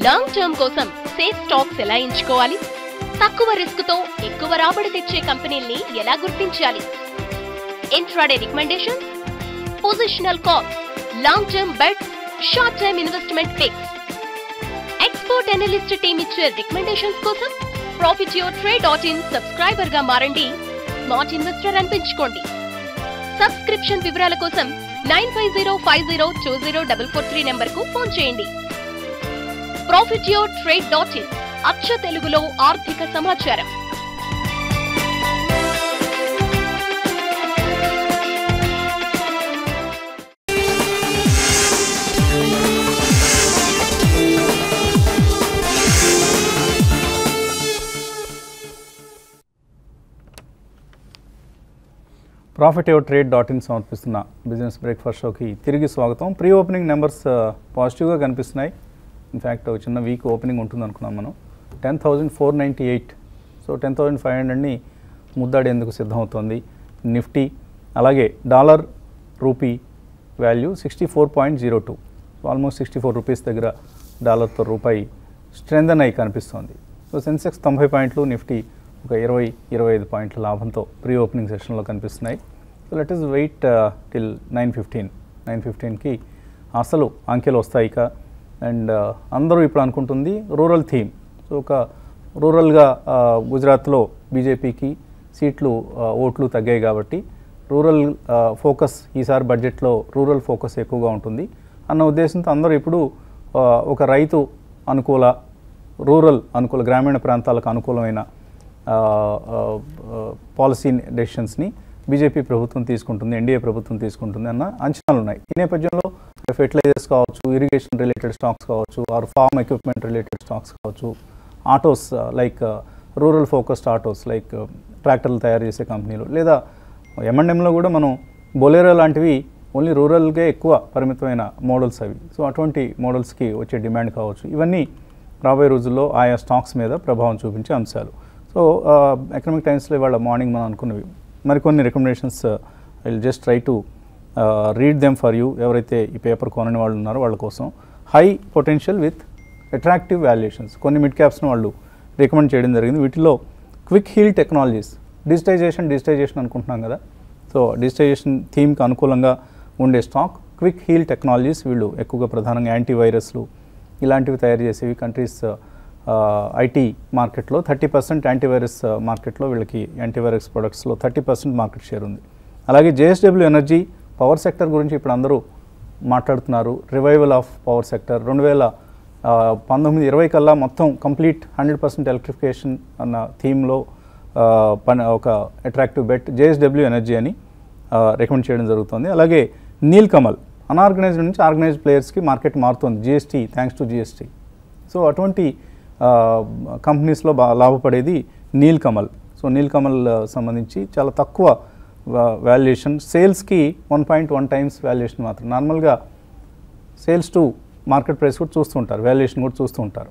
Long term కోసం safe stocks ఎలా ఎంచుకోవాలి తక్కువ రిస్క్ తో ఎక్కువ రాబడి తెచ్చే కంపెనీల్ని ఎలా గుర్తించాలి intraday recommendations positional calls long term bets short term investment picks expert analyst team ఇచ్చే రికమెండేషన్స్ కోసం profit your trade dot in subscriber గా మారండి స్మార్ట్ ఇన్వెస్టర్ అనిపించుకోండి సబ్స్క్రిప్షన్ వివరాల కోసం nine five zero five zero two zero double four three number కు phone చేయండి profit your trade dot in అచ్చ తెలుగులో ఆర్థిక సమాచారం profit your trade dot in సమర్పిస్తున్న బిజినెస్ బ్రేక్ఫాస్ట్ షోకి తిరిగి స్వాగతం ప్రీ ఓపెనింగ్ నెంబర్స్ పాజిటివ్గా కనిపిస్తున్నాయి ఇన్ఫ్యాక్ట్ ఒక చిన్న వీక్ ఓపెనింగ్ ఉంటుంది అనుకున్నాం మనం ten thousand four ninety eight so ten thousand five హండ్రెడ్ని ముద్దాడేందుకు సిద్ధమవుతోంది నిఫ్టీ అలాగే dollar rupee value sixty four point zero two almost sixty four rupees దగ్గర డాలర్తో రూపాయి స్ట్రెంథన్ అయి కనిపిస్తోంది సో సెన్సెక్స్ తొంభై పాయింట్లు నిఫ్టీ ఒక ఇరవై ఇరవై ఐదు పాయింట్ల లాభంతో ప్రీ ఓపెనింగ్ సెషన్లో కనిపిస్తున్నాయి so let us wait till nine fifteen nine ఫిఫ్టీన్కి అసలు అంకెలు వస్తాయి ఇక అండ్ అందరూ ఇప్పుడు అనుకుంటుంది రూరల్ థీమ్ సో ఒక రూరల్గా గుజరాత్లో బీజేపీకి సీట్లు ఆ, ఓట్లు తగ్గాయి కాబట్టి రూరల్ ఆ, ఫోకస్ ఈసారి బడ్జెట్లో రూరల్ ఫోకస్ ఎక్కువగా ఉంటుంది అన్న ఉద్దేశంతో అందరూ ఇప్పుడు ఆ, ఒక రైతు అనుకూల రూరల్ అనుకూల గ్రామీణ ప్రాంతాలకు అనుకూలమైన పాలసీ డెసిషన్స్ని బీజేపీ ప్రభుత్వం తీసుకుంటుంది ఎన్డీఏ ప్రభుత్వం తీసుకుంటుంది అన్న అంచనాలు ఉన్నాయి ఈ నేపథ్యంలో ఫెర్టిలైజర్స్ కావచ్చు ఇరిగేషన్ రిలేటెడ్ స్టాక్స్ కావచ్చు or farm equipment related stocks కావచ్చు autos like rural focused autos like ట్రాక్టర్లు తయారు చేసే కంపెనీలు లేదా ఎంఎండ్ఎంలో కూడా మనం బొలేరో లాంటివి ఓన్లీ రూరల్గా ఎక్కువ పరిమితమైన మోడల్స్ అవి సో అటువంటి మోడల్స్కి వచ్చే డిమాండ్ కావచ్చు ఇవన్నీ రాబోయే రోజుల్లో ఆయా స్టాక్స్ మీద ప్రభావం చూపించే అంశాలు సో ఎకనామిక్ టైమ్స్లో ఇవాళ మార్నింగ్ మనం అనుకున్నవి మరికొన్ని recommendations I just try to read them for you ఎవరైతే ఈ పేపర్ కొనని వాళ్ళు ఉన్నారో వాళ్ళ కోసం high potential with attractive valuations కొన్ని మిడ్ క్యాప్స్ని వాళ్ళు రికమెండ్ చేయడం జరిగింది వీటిలో Quick Heal Technologies digitisation digitisation అనుకుంటున్నాం కదా సో డిజిటైజేషన్ థీమ్కి అనుకూలంగా ఉండే స్టాక్ క్విక్ హీల్ టెక్నాలజీస్ వీళ్ళు ఎక్కువగా ప్రధానంగా యాంటీవైరస్లు ఇలాంటివి తయారు చేసేవి కంట్రీస్ ఐటీ మార్కెట్లో థర్టీ పర్సెంట్ యాంటీవైరస్ మార్కెట్లో వీళ్ళకి యాంటీవైరస్ ప్రొడక్ట్స్లో థర్టీ పర్సెంట్ మార్కెట్ షేర్ ఉంది అలాగే జేఎస్డబ్ల్యూ ఎనర్జీ పవర్ సెక్టర్ గురించి ఇప్పుడు అందరూ మాట్లాడుతున్నారు రివైవల్ ఆఫ్ పవర్ సెక్టర్ రెండు వేల ఆ, పంతొమ్మిది ఇరవై కల్లా మొత్తం కంప్లీట్ హండ్రెడ్ పర్సెంట్ ఎలక్ట్రిఫికేషన్ అన్న థీమ్లో పని ఒక అట్రాక్టివ్ బెట్ జేఎస్డబ్ల్యూ ఎనర్జీ అని రికమెండ్ చేయడం జరుగుతుంది అలాగే నీల్ కమల్ అన్ఆర్గనైజ్డ్ నుంచి ఆర్గనైజ్డ్ ప్లేయర్స్కి మార్కెట్ మారుతుంది GST thanks to GST so అటువంటి కంపెనీస్లో బా లాభపడేది Nilkamal so Nilkamal ఆ, సంబంధించి చాలా తక్కువ వాల్యుయేషన్ సేల్స్కి one point one times valuation మాత్రం నార్మల్గా సేల్స్ టు మార్కెట్ ప్రైస్ కూడా చూస్తూ ఉంటారు వాల్యుయేషన్ కూడా చూస్తూ ఉంటారు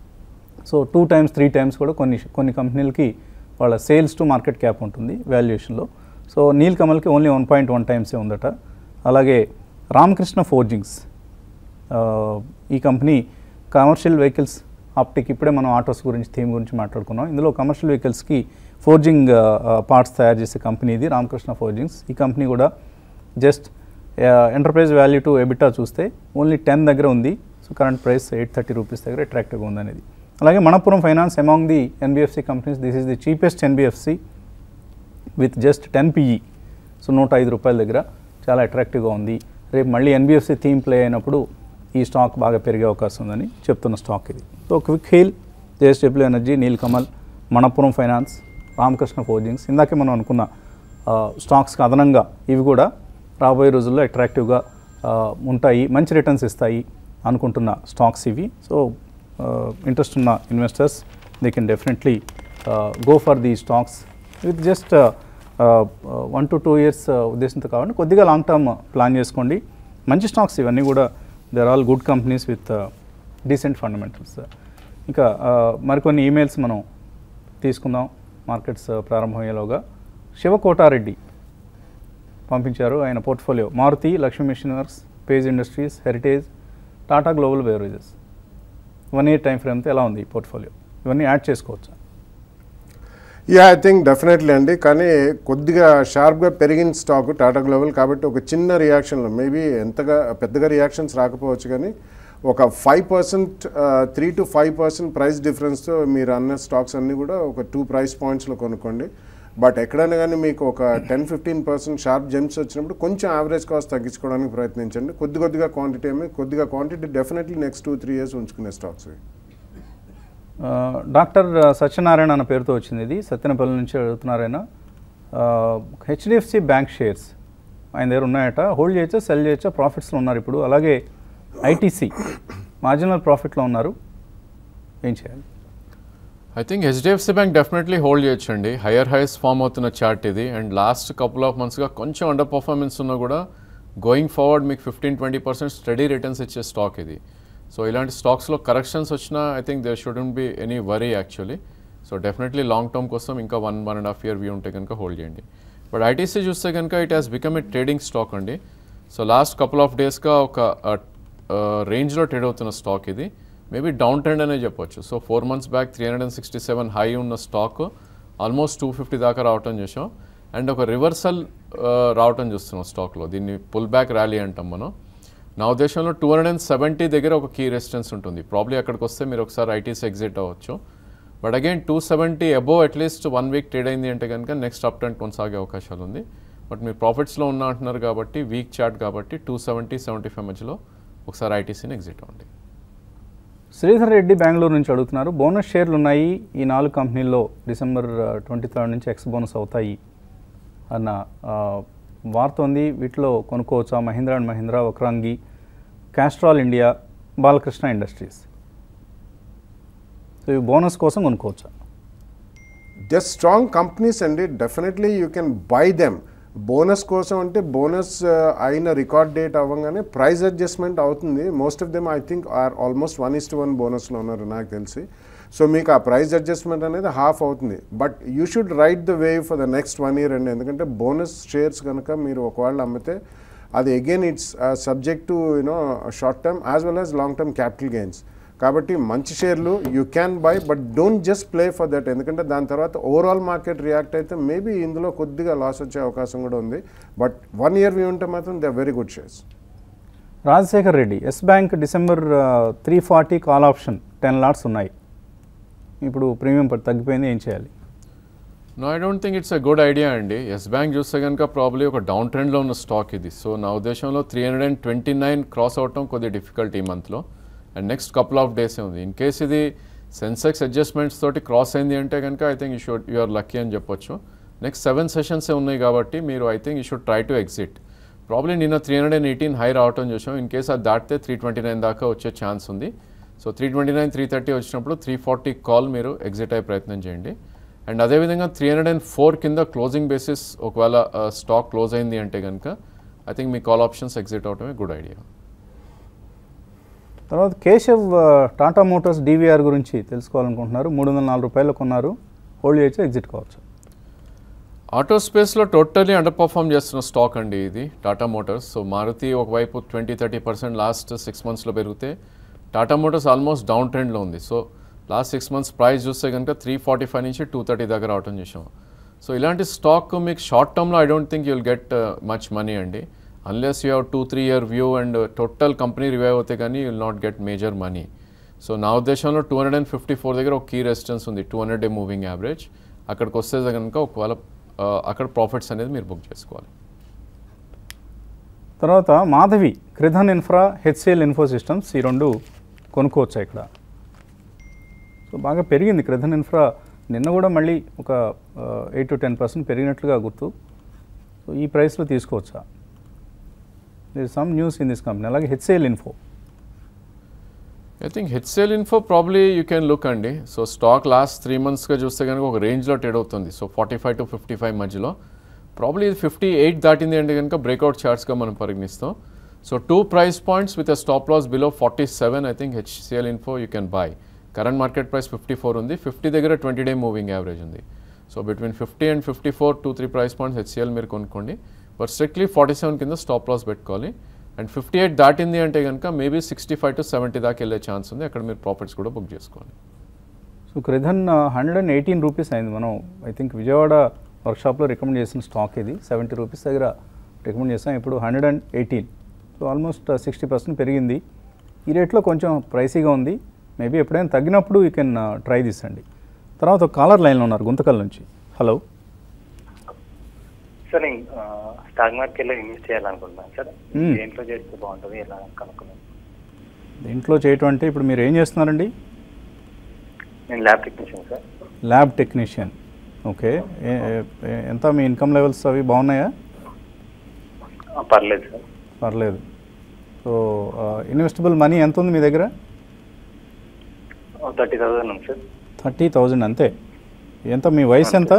so two times three times కూడా కొన్ని కొన్ని కంపెనీలకి వాళ్ళ సేల్స్ టు మార్కెట్ క్యాప్ ఉంటుంది వాల్యుయేషన్లో సో నీల్ కమల్కి ఓన్లీ వన్ పాయింట్ వన్ టైమ్సే ఉందట అలాగే రామకృష్ణ ఫోర్జింగ్స్ ఆ, ఈ కంపెనీ కమర్షియల్ వెహికల్స్ ఆప్టిక్ ఇప్పుడే మనం ఆటోస్ గురించి థీమ్ గురించి మాట్లాడుకున్నాం ఇందులో కమర్షియల్ వెహికల్స్కి ఫోర్జింగ్ పార్ట్స్ తయారు చేసే కంపెనీ ఇది రామకృష్ణ ఫోర్జింగ్స్ ఈ కంపెనీ కూడా just enterprise value to EBITDA చూస్తే ఓన్లీ టెన్ దగ్గర ఉంది so current price eight thirty rupees దగ్గర అట్రాక్టివ్గా ఉందనేది అలాగే Manappuram finance among the NBFC companies this is the cheapest NBFC with just ten P E so నూట ఐదు రూపాయల దగ్గర చాలా అట్రాక్టివ్గా ఉంది రేపు మళ్ళీ ఎన్బిఎఫ్సి థీమ్ ప్లే అయినప్పుడు ఈ స్టాక్ బాగా పెరిగే అవకాశం ఉందని చెప్తున్న స్టాక్ ఇది so Quick Heal JSW energy Nilkamal Manappuram finance Ramakrishna forgings ఇందాకే మనం అనుకున్న ఆ, స్టాక్స్కి అదనంగా ఇవి కూడా రాబోయే రోజుల్లో అట్రాక్టివ్గా ఆ, ఉంటాయి మంచి రిటర్న్స్ ఇస్తాయి అనుకుంటున్న స్టాక్స్ ఇవి సో ఇంట్రెస్ట్ ఉన్న investors they can definitely go for the stocks with just one to two years ఉద్దేశంతో కావాలి కొద్దిగా లాంగ్ టర్మ్ ప్లాన్ చేసుకోండి మంచి స్టాక్స్ ఇవన్నీ కూడా they are all good companies with decent fundamentals ఇంకా uh, మరికొన్ని ఈమెయిల్స్ మనం తీసుకుందాం మార్కెట్స్ ప్రారంభమయ్యేలోగా శివకోటారెడ్డి పంపించారు ఆయన పోర్ట్ఫోలియో మారుతి లక్ష్మీ మిషనర్స్ Page Industries Heritage Tata Global Beverages one year time ఫ్రేమ్తో ఎలా ఉంది ఈ పోర్ట్ఫోలియో ఇవన్నీ యాడ్ చేసుకోవచ్చా యా ఐ థింక్ డెఫినెట్లీ అండి కానీ కొద్దిగా షార్ప్గా పెరిగిన స్టాక్ టాటా గ్లోబల్ కాబట్టి ఒక చిన్న రియాక్షన్లో మేబీ ఎంతగా పెద్దగా రియాక్షన్స్ రాకపోవచ్చు కానీ ఒక five percent three to five percent price డిఫరెన్స్తో మీరు అన్న స్టాక్స్ అన్నీ కూడా ఒక టూ ప్రైస్ పాయింట్స్లో కొనుక్కోండి బట్ ఎక్కడైనా కానీ మీకు ఒక ten fifteen percent sharp jumps వచ్చినప్పుడు కొంచెం యావరేజ్ కాస్ట్ తగ్గించుకోవడానికి ప్రయత్నించండి కొద్ది కొద్దిగా క్వాంటిటీ ఏమి కొద్దిగా quantity definitely next two three years ఉంచుకునే స్టాక్స్ ఇవి ఆ, డాక్టర్ సత్యనారాయణ అన్న పేరుతో వచ్చింది ఇది సత్యనపల్లి నుంచి అడుగుతున్నారు ఆయన హెచ్డిఎఫ్సి బ్యాంక్ షేర్స్ ఆయన దగ్గర ఉన్నాయట హోల్డ్ చేయొచ్చా సెల్ చేయొచ్చా ప్రాఫిట్స్లో ఉన్నారు ఇప్పుడు అలాగే ఐటీసీ మార్జినల్ ప్రాఫిట్లో ఉన్నారు ఏం చేయాలి I think HDFC bank definitely hold చేయొచ్చండి హయ్యర్ హైస్ ఫామ్ అవుతున్న చార్ట్ ఇది అండ్ లాస్ట్ కపుల్ ఆఫ్ మంత్స్గా కొంచెం అండర్ పర్ఫార్మెన్స్ ఉన్నా కూడా గోయింగ్ ఫార్వర్డ్ మీకు fifteen twenty percent steady returns ఇచ్చే స్టాక్ ఇది సో ఇలాంటి స్టాక్స్లో కరెక్షన్స్ వచ్చినా I think there shouldn't be any worry actually so definitely long term కోసం ఇంకా one one and half year view ఉంటే కనుక హోల్డ్ చేయండి బట్ ఐటీసీ చూస్తే కనుక it has become a trading stock అండి సో లాస్ట్ కపుల్ ఆఫ్ డేస్గా ఒక రేంజ్లో ట్రేడ్ అవుతున్న స్టాక్ ఇది మేబీ డౌన్ ట్రెండ్ అనే చెప్పొచ్చు so four months back three hundred and sixty seven high ఉన్న స్టాక్ ఆల్మోస్ట్ టూ ఫిఫ్టీ దాకా రావటం చూసాం అండ్ ఒక రివర్సల్ రావటం చూస్తున్నాం స్టాక్లో దీన్ని పుల్ బ్యాక్ ర్యాలీ అంటాం మనం నా ఉద్దేశంలో టూ హండ్రెడ్ అండ్ సెవెంటీ దగ్గర ఒక కీ రెసిస్టెన్స్ ఉంటుంది ప్రాబ్లీ అక్కడికి వస్తే మీరు ఒకసారి ఐటీస్ ఎగ్జిట్ అవ్వచ్చు but again two seventy above at least one week trade అయింది అంటే కనుక నెక్స్ట్ అప్ ట్రెండ్ కొనసాగే అవకాశాలు ఉంది బట్ మీరు ప్రాఫిట్స్లో ఉన్న అంటున్నారు కాబట్టి వీక్ చార్ట్ కాబట్టి టూ సెవెంటీ సెవెంటీ ఫైవ్ మధ్యలో ఒకసారి ఐటీసీని ఎగ్జిట్ అవ్వండి శ్రీధర్ రెడ్డి బెంగళూరు నుంచి అడుగుతున్నారు బోనస్ షేర్లు ఉన్నాయి ఈ నాలుగు కంపెనీల్లో డిసెంబర్ ట్వంటీ థర్డ్ నుంచి ఎక్స్ బోనస్ అవుతాయి అన్న ఆ, వార్త ఉంది వీటిలో కొనుక్కోవచ్చా Mahindra and Mahindra Vakrangee Castrol India Balakrishna industries so ఇవి బోనస్ కోసం కొనుక్కోవచ్చా దే స్ట్రాంగ్ కంపెనీస్ అండి definitely you can buy them bonus కోసం అంటే బోనస్ అయిన రికార్డ్ డేట్ అవ్వగానే ప్రైస్ అడ్జస్ట్మెంట్ అవుతుంది most of them I think are almost one is to one బోనస్లో ఉన్నారు నాకు తెలిసి సో మీకు ఆ ప్రైస్ అడ్జస్ట్మెంట్ అనేది హాఫ్ అవుతుంది but you should right the way for the next one year అండి ఎందుకంటే బోనస్ షేర్స్ కనుక మీరు ఒకవేళ అమ్మితే అది again it's subject to you know short term as well as long term capital gains కాబట్టి మంచి షేర్లు you can buy but don't just play for that ఎందుకంటే దాని తర్వాత ఓవరాల్ మార్కెట్ రియాక్ట్ అయితే మేబీ ఇందులో కొద్దిగా లాస్ వచ్చే అవకాశం కూడా ఉంది బట్ వన్ ఇయర్ వ్యూ ఉంటే మాత్రం they very good shares Rajasekhar Reddy Yes Bank December three forty call option ten lots ఉన్నాయి ఇప్పుడు ప్రీమియం ప- తగ్గిపోయింది ఏం చేయాలి no I don't think it's a good idea అండి ఎస్ బ్యాంక్ చూస్తే కనుక ప్రాబ్లీ ఒక డౌన్ ట్రెండ్లో ఉన్న స్టాక్ ఇది సో నా ఉద్దేశంలో three hundred and twenty nine cross అవటం కొద్దిగా డిఫికల్ట్ ఈ మంత్లో and next couple of days ఉంది ఇన్ కేస్ ఇది సెన్సెక్స్ అడ్జస్ట్మెంట్స్ తోటి క్రాస్ అయింది అంటే కనుక I think you should you are lucky అని చెప్పొచ్చు నెక్స్ట్ సెవెన్ సెషన్సే ఉన్నాయి కాబట్టి మీరు I think you should try to exit probably నిన్న three hundred and eighteen high రావటం చూసాం ఇన్ కేస్ అది దాటితే త్రీ ట్వంటీ నైన్ దాకా వచ్చే ఛాన్స్ ఉంది so three twenty nine three thirty వచ్చినప్పుడు త్రీ ఫార్టీ కాల్ మీరు ఎగ్జిట్ అయ్యే ప్రయత్నం చేయండి అండ్ అదేవిధంగా త్రీ హండ్రెడ్ అండ్ ఫోర్ కింద క్లోజింగ్ బేసిస్ ఒకవేళ స్టాక్ క్లోజ్ అయింది అంటే కనుక ఐ థింక్ మీ కాల్ ఆప్షన్స్ ఎగ్జిట్ అవటమే గుడ్ ఐడియా తర్వాత కేశవ్ ఆ, టాటా మోటార్స్ డీవీఆర్ గురించి తెలుసుకోవాలనుకుంటున్నారు మూడు వందల నాలుగు రూపాయలు కొన్నారు హోల్డ్ చేయొచ్చు ఎగ్జిట్ కావచ్చు ఆటో స్పేస్లో టోటలీ అండర్ పర్ఫామ్ చేస్తున్న స్టాక్ అండి ఇది టాటా మోటార్స్ సో మారుతి ఒకవైపు twenty thirty percent last six మంత్స్లో పెరిగితే టాటా మోటార్స్ ఆల్మోస్ట్ డౌన్ ట్రెండ్లో ఉంది so last six months price చూస్తే కనుక త్రీ ఫార్టీ ఫైవ్ నుంచి టూ థర్టీ దగ్గర రావటం చూసాం సో ఇలాంటి స్టాక్ మీకు షార్ట్ టర్మ్లో I don't think you'll get much money అండి unless you have two three year view and total company revive అవుతే కానీ you'll not get major money so నా ఉద్దేశంలో two hundred and fifty four దగ్గర ఒక key resistance ఉంది two hundred day moving average అక్కడికి వస్తే కనుక ఒకవేళ ఆ, అక్కడ ప్రాఫిట్స్ అనేది మీరు బుక్ చేసుకోవాలి తర్వాత Madhavi Kridhan infra HCL info systems ఈ రెండు కొనుక్కోవచ్చా ఇక్కడ సో బాగా పెరిగింది క్రిధన్ ఇన్ఫ్రా నిన్న కూడా మళ్ళీ ఒక ఎయిట్ టు టెన్ పర్సెంట్ పెరిగినట్లుగా గుర్తు సో ఈ ప్రైస్లో తీసుకోవచ్చా there some news in this company అలాగే HCL info I think HCL info probably you can look అండి సో స్టాక్ లాస్ట్ త్రీ మంత్స్గా చూస్తే కనుక ఒక రేంజ్లో ట్రేడ్ అవుతుంది so forty five to fifty five మధ్యలో ప్రాబ్లీ ఇది ఫిఫ్టీ ఎయిట్ దాటింది అంటే కనుక బ్రేక్అవుట్ చార్ట్స్గా మనం పరిగణిస్తాం so two price points with a stop loss below forty seven I think HCL info you can buy current market price fifty four ఉంది fifty దగ్గర ట్వంటీ డే మూవింగ్ యావరేజ్ ఉంది so between fifty and fifty four two three price points HCL మీరు కొనుక్కోండి but strictly forty seven కింద stop loss పెట్టుకోవాలి and fifty eight దాటింది అంటే కనుక maybe sixty five to seventy దాకా వెళ్ళే ఛాన్స్ ఉంది అక్కడ మీరు ప్రాఫిట్స్ కూడా బుక్ చేసుకోవాలి so Kridhan hundred and eighteen rupees అయింది మనం ఐ థింక్ విజయవాడ వర్క్షాప్లో రికమెండ్ చేసిన స్టాక్ ఇది సెవెంటీ రూపీస్ దగ్గర రికమెండ్ చేసాం ఇప్పుడు hundred and eighteen so almost sixty percent పెరిగింది ఈ రేట్లో కొంచెం ప్రైసీగా ఉంది మేబీ ఎప్పుడైనా తగ్గినప్పుడు యూ కెన్ ట్రై దిస్ అండి తర్వాత ఒక కాలర్ లైన్లో ఉన్నారు గుంతకల్ నుంచి హలో సార్ నేను ఆ, స్టాక్ మార్కెట్లో ఇన్వెస్ట్ చేయాలనుకుంటున్నాను సార్ మ్మ్. దేంట్లో చేస్తే బాగుంటుంది ఎలా కనుక్కున్నాను దీంట్లో చేయటం అంటే ఇప్పుడు మీరు ఏం చేస్తున్నారండి నేను lab technician sir lab technician okay ఏ- ఏ- ఎంత మీ ఇన్కమ్ లెవెల్స్ అవి బాగున్నాయా ఆ, పర్లేదు సార్ పర్లేదు సో ఇన్వెస్టబుల్ మనీ ఎంత ఉంది మీ దగ్గర థర్టీ థౌసండ్ ఉంది సార్ థర్టీ థౌజండ్ అంతే ఎంత మీ వయసు ఎంత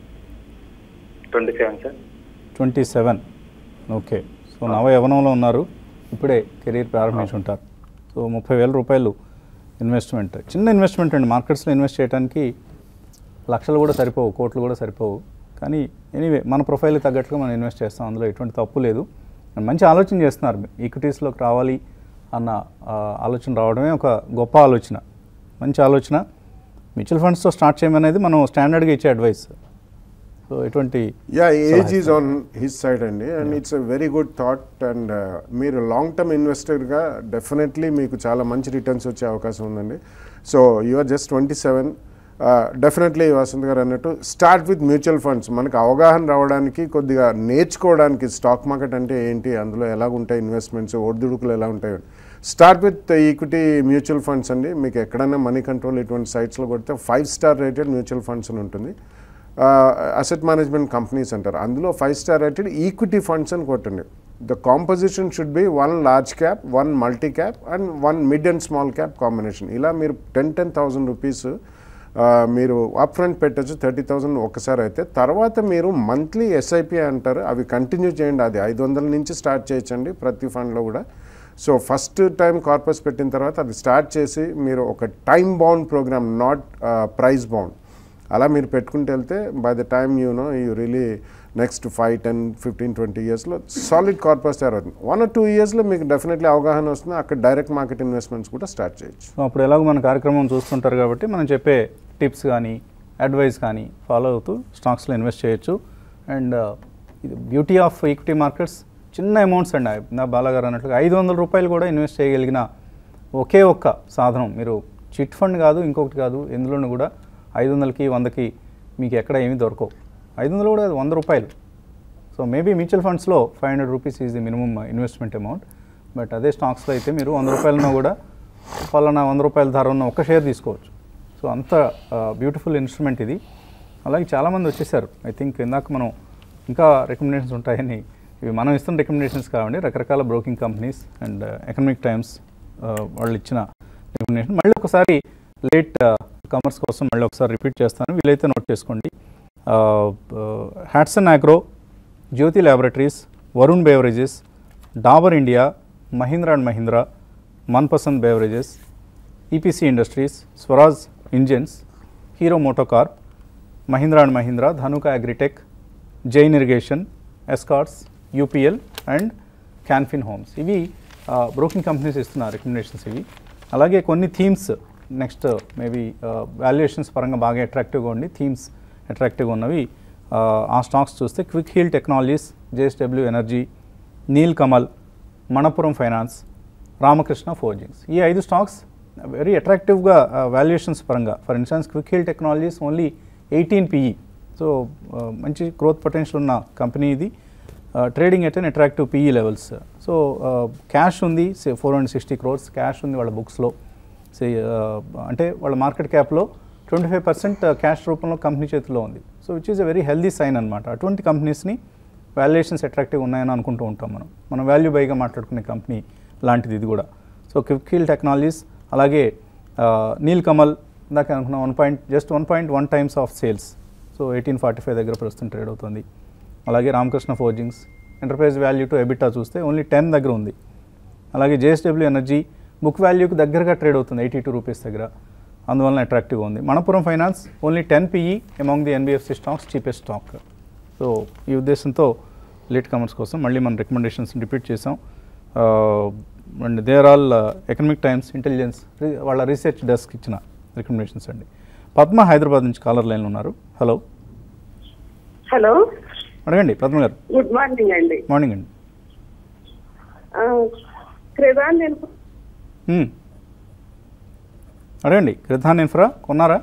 twenty seven sir twenty seven okay so నవ యవనంలో ఉన్నారు ఇప్పుడే కెరీర్ ప్రారంభించి ఉంటారు సో ముప్పై వేల రూపాయలు ఇన్వెస్ట్మెంట్ చిన్న ఇన్వెస్ట్మెంట్ అండి మార్కెట్స్లో ఇన్వెస్ట్ చేయడానికి లక్షలు కూడా సరిపోవు కోట్లు కూడా సరిపోవు కానీ ఎనీవే మన ప్రొఫైల్కి తగ్గట్టుగా మనం ఇన్వెస్ట్ చేస్తాం అందులో ఎటువంటి తప్పు లేదు మంచి ఆలోచన చేస్తున్నారు ఈక్విటీస్లోకి రావాలి అన్న ఆ, ఆలోచన రావడమే ఒక గొప్ప ఆలోచన మంచి ఆలోచన మ్యూచువల్ ఫండ్స్తో స్టార్ట్ చేయమనేది మనం స్టాండర్డ్గా ఇచ్చే అడ్వైస్ సో ఎటువంటి yeah age is on his side అండి and it's a very good thought and మీరు లాంగ్ టర్మ్ ఇన్వెస్టర్గా డెఫినెట్లీ మీకు చాలా మంచి రిటర్న్స్ వచ్చే అవకాశం ఉందండి so you are just twenty seven definitely Vasanth గారు అన్నట్టు స్టార్ట్ విత్ మ్యూచువల్ ఫండ్స్ మనకు అవగాహన రావడానికి కొద్దిగా నేర్చుకోవడానికి స్టాక్ మార్కెట్ అంటే ఏంటి అందులో ఎలా ఉంటాయి ఇన్వెస్ట్మెంట్స్ ఒడిదుడుకులు ఎలా ఉంటాయి start with equity mutual funds అండి మీకు ఎక్కడైనా మనీ కంట్రోల్ ఇటువంటి సైట్స్లో కొడితే five star rated mutual funds అని ఉంటుంది అసెట్ మేనేజ్మెంట్ కంపెనీస్ అంటారు అందులో five star rated equity funds అని కొట్టండి the composition should be one large cap one multi cap and one mid and small cap combination ఇలా మీరు టెన్ టెన్ థౌసండ్ రూపీస్ మీరు up front పెట్టచ్చు thirty thousand ఒకసారి అయితే తర్వాత మీరు మంత్లీ ఎస్ఐపి అంటారు అవి కంటిన్యూ చేయండి అది ఐదు వందల నుంచి స్టార్ట్ చేయొచ్చండి ప్రతి ఫండ్లో కూడా సో ఫస్ట్ టైం కార్పస్ పెట్టిన తర్వాత అది స్టార్ట్ చేసి మీరు ఒక time bound program not price bound అలా మీరు పెట్టుకుంటూ వెళ్తే by the time you know you really next five ten fifteen twenty ఇయర్స్లో సాలిడ్ కార్పస్ తయారవుతుంది వన్ ఆర్ టూ ఇయర్స్లో మీకు డెఫినెట్లీ అవగాహన వస్తుంది అక్కడ డైరెక్ట్ మార్కెట్ ఇన్వెస్ట్మెంట్స్ కూడా స్టార్ట్ చేయొచ్చు సో అప్పుడు ఎలాగో మన కార్యక్రమం చూస్తుంటారు కాబట్టి మనం చెప్పే టిప్స్ కానీ అడ్వైస్ కానీ ఫాలో అవుతూ స్టాక్స్లో ఇన్వెస్ట్ చేయొచ్చు అండ్ ఇది బ్యూటీ ఆఫ్ ఈక్విటీ మార్కెట్స్ చిన్న అమౌంట్స్ అండి నా బాలాగారు అన్నట్లుగా ఐదు వందల రూపాయలు కూడా ఇన్వెస్ట్ చేయగలిగిన ఒకే ఒక్క సాధనం మీరు చిట్ ఫండ్ కాదు ఇంకొకటి కాదు ఎందులోనూ కూడా ఐదు వందలకి వందకి మీకు ఎక్కడ ఏమీ దొరకవు ఐదు వందలు కూడా వంద రూపాయలు సో మేబీ మ్యూచువల్ ఫండ్స్లో five hundred rupees is the minimum investment amount but అదే స్టాక్స్లో అయితే మీరు వంద రూపాయలన్నా కూడా పలానా వంద రూపాయల ధర ఉన్న ఒక షేర్ తీసుకోవచ్చు సో అంత బ్యూటిఫుల్ ఇన్స్ట్రుమెంట్ ఇది అలాగే చాలామంది వచ్చేసారు ఐ థింక్ ఇందాక మనం ఇంకా రికమెండేషన్స్ ఉంటాయని ఇవి మనం ఇస్తున్న రికమెండేషన్స్ కావండి రకరకాల broking companies and Economic Times వాళ్ళు ఇచ్చిన రికమెండేషన్ మళ్ళీ ఒకసారి లేట్ కమర్స్ కోసం మళ్ళీ ఒకసారి రిపీట్ చేస్తాను వీలైతే నోట్ చేసుకోండి Hatsun agro Jyothy laboratories Varun beverages Dabur India Mahindra and Mahindra Manpasand beverages EPC industries Swaraj engines Hero MotoCorp Mahindra and Mahindra Dhanuka agritech Jain irrigation Escorts UPL and Can Fin homes ఇవి బ్రోకింగ్ కంపెనీస్ ఇస్తున్న రికమెండేషన్స్ ఇవి అలాగే కొన్ని థీమ్స్ నెక్స్ట్ మేబీ వాల్యుయేషన్స్ పరంగా బాగా అట్రాక్టివ్గా ఉండి థీమ్స్ అట్రాక్టివ్గా ఉన్నవి ఆ, ఆ స్టాక్స్ చూస్తే Quick Heal technologies JSW energy Nilkamal Manappuram finance Ramakrishna forgings ఈ ఐదు స్టాక్స్ వెరీ అట్రాక్టివ్గా వాల్యుయేషన్స్ పరంగా for instance Quick Heal technologies only eighteen PE so మంచి గ్రోత్ పొటెన్షియల్ ఉన్న కంపెనీ ఇది trading at an attractive PE levels so cash ఉంది four hundred sixty crores cash ఉంది వాళ్ళ బుక్స్లో సే అంటే వాళ్ళ మార్కెట్ క్యాప్లో ట్వంటీ ఫైవ్ పర్సెంట్ క్యాష్ రూపంలో కంపెనీ చేతిలో ఉంది so which is a very healthy sign అనమాట అటువంటి కంపెనీస్ని వాల్యుయేషన్స్ అట్రాక్టివ్ ఉన్నాయని అనుకుంటూ ఉంటాం మనం మనం వాల్యూ బైగా మాట్లాడుకునే కంపెనీ లాంటిది ఇది కూడా సో క్విక్కిల్ టెక్నాలజీస్ అలాగే ఆ, నీల్ కమల్ ఇందాక అనుకున్న one point just one point one times of sales so eighteen forty five దగ్గర ప్రస్తుతం ట్రేడ్ అవుతుంది అలాగే Ramakrishna forgings enterprise value to EBITDA చూస్తే ఓన్లీ టెన్ దగ్గర ఉంది అలాగే జేఎస్డబ్ల్యూ ఎనర్జీ బుక్ వాల్యూకి దగ్గరగా ట్రేడ్ అవుతుంది ఎయిటీ టూ రూపీస్ దగ్గర అందువలన అట్రాక్టివ్గా ఉంది Manappuram finance only ten PE among the NBFC stocks cheapest stock so ఈ ఉద్దేశంతో లేట్ కమర్స్ కోసం మళ్ళీ మన రికమెండేషన్స్ రిపీట్ చేసాం and they are all Economic Times Intelligence వాళ్ళ రీసెర్చ్ డెస్క్ ఇచ్చిన రికమెండేషన్స్ అండి పద్మ హైదరాబాద్ నుంచి కాలర్ లైన్లో ఉన్నారు హలో హలో అడగండి పద్మ గారు గుడ్ మార్నింగ్ అండి మార్నింగ్ అండి క్రిదాన్ నేను మ్మ్. అడగండి క్రిధాన్ ఇన్ఫ్రా కొన్నారా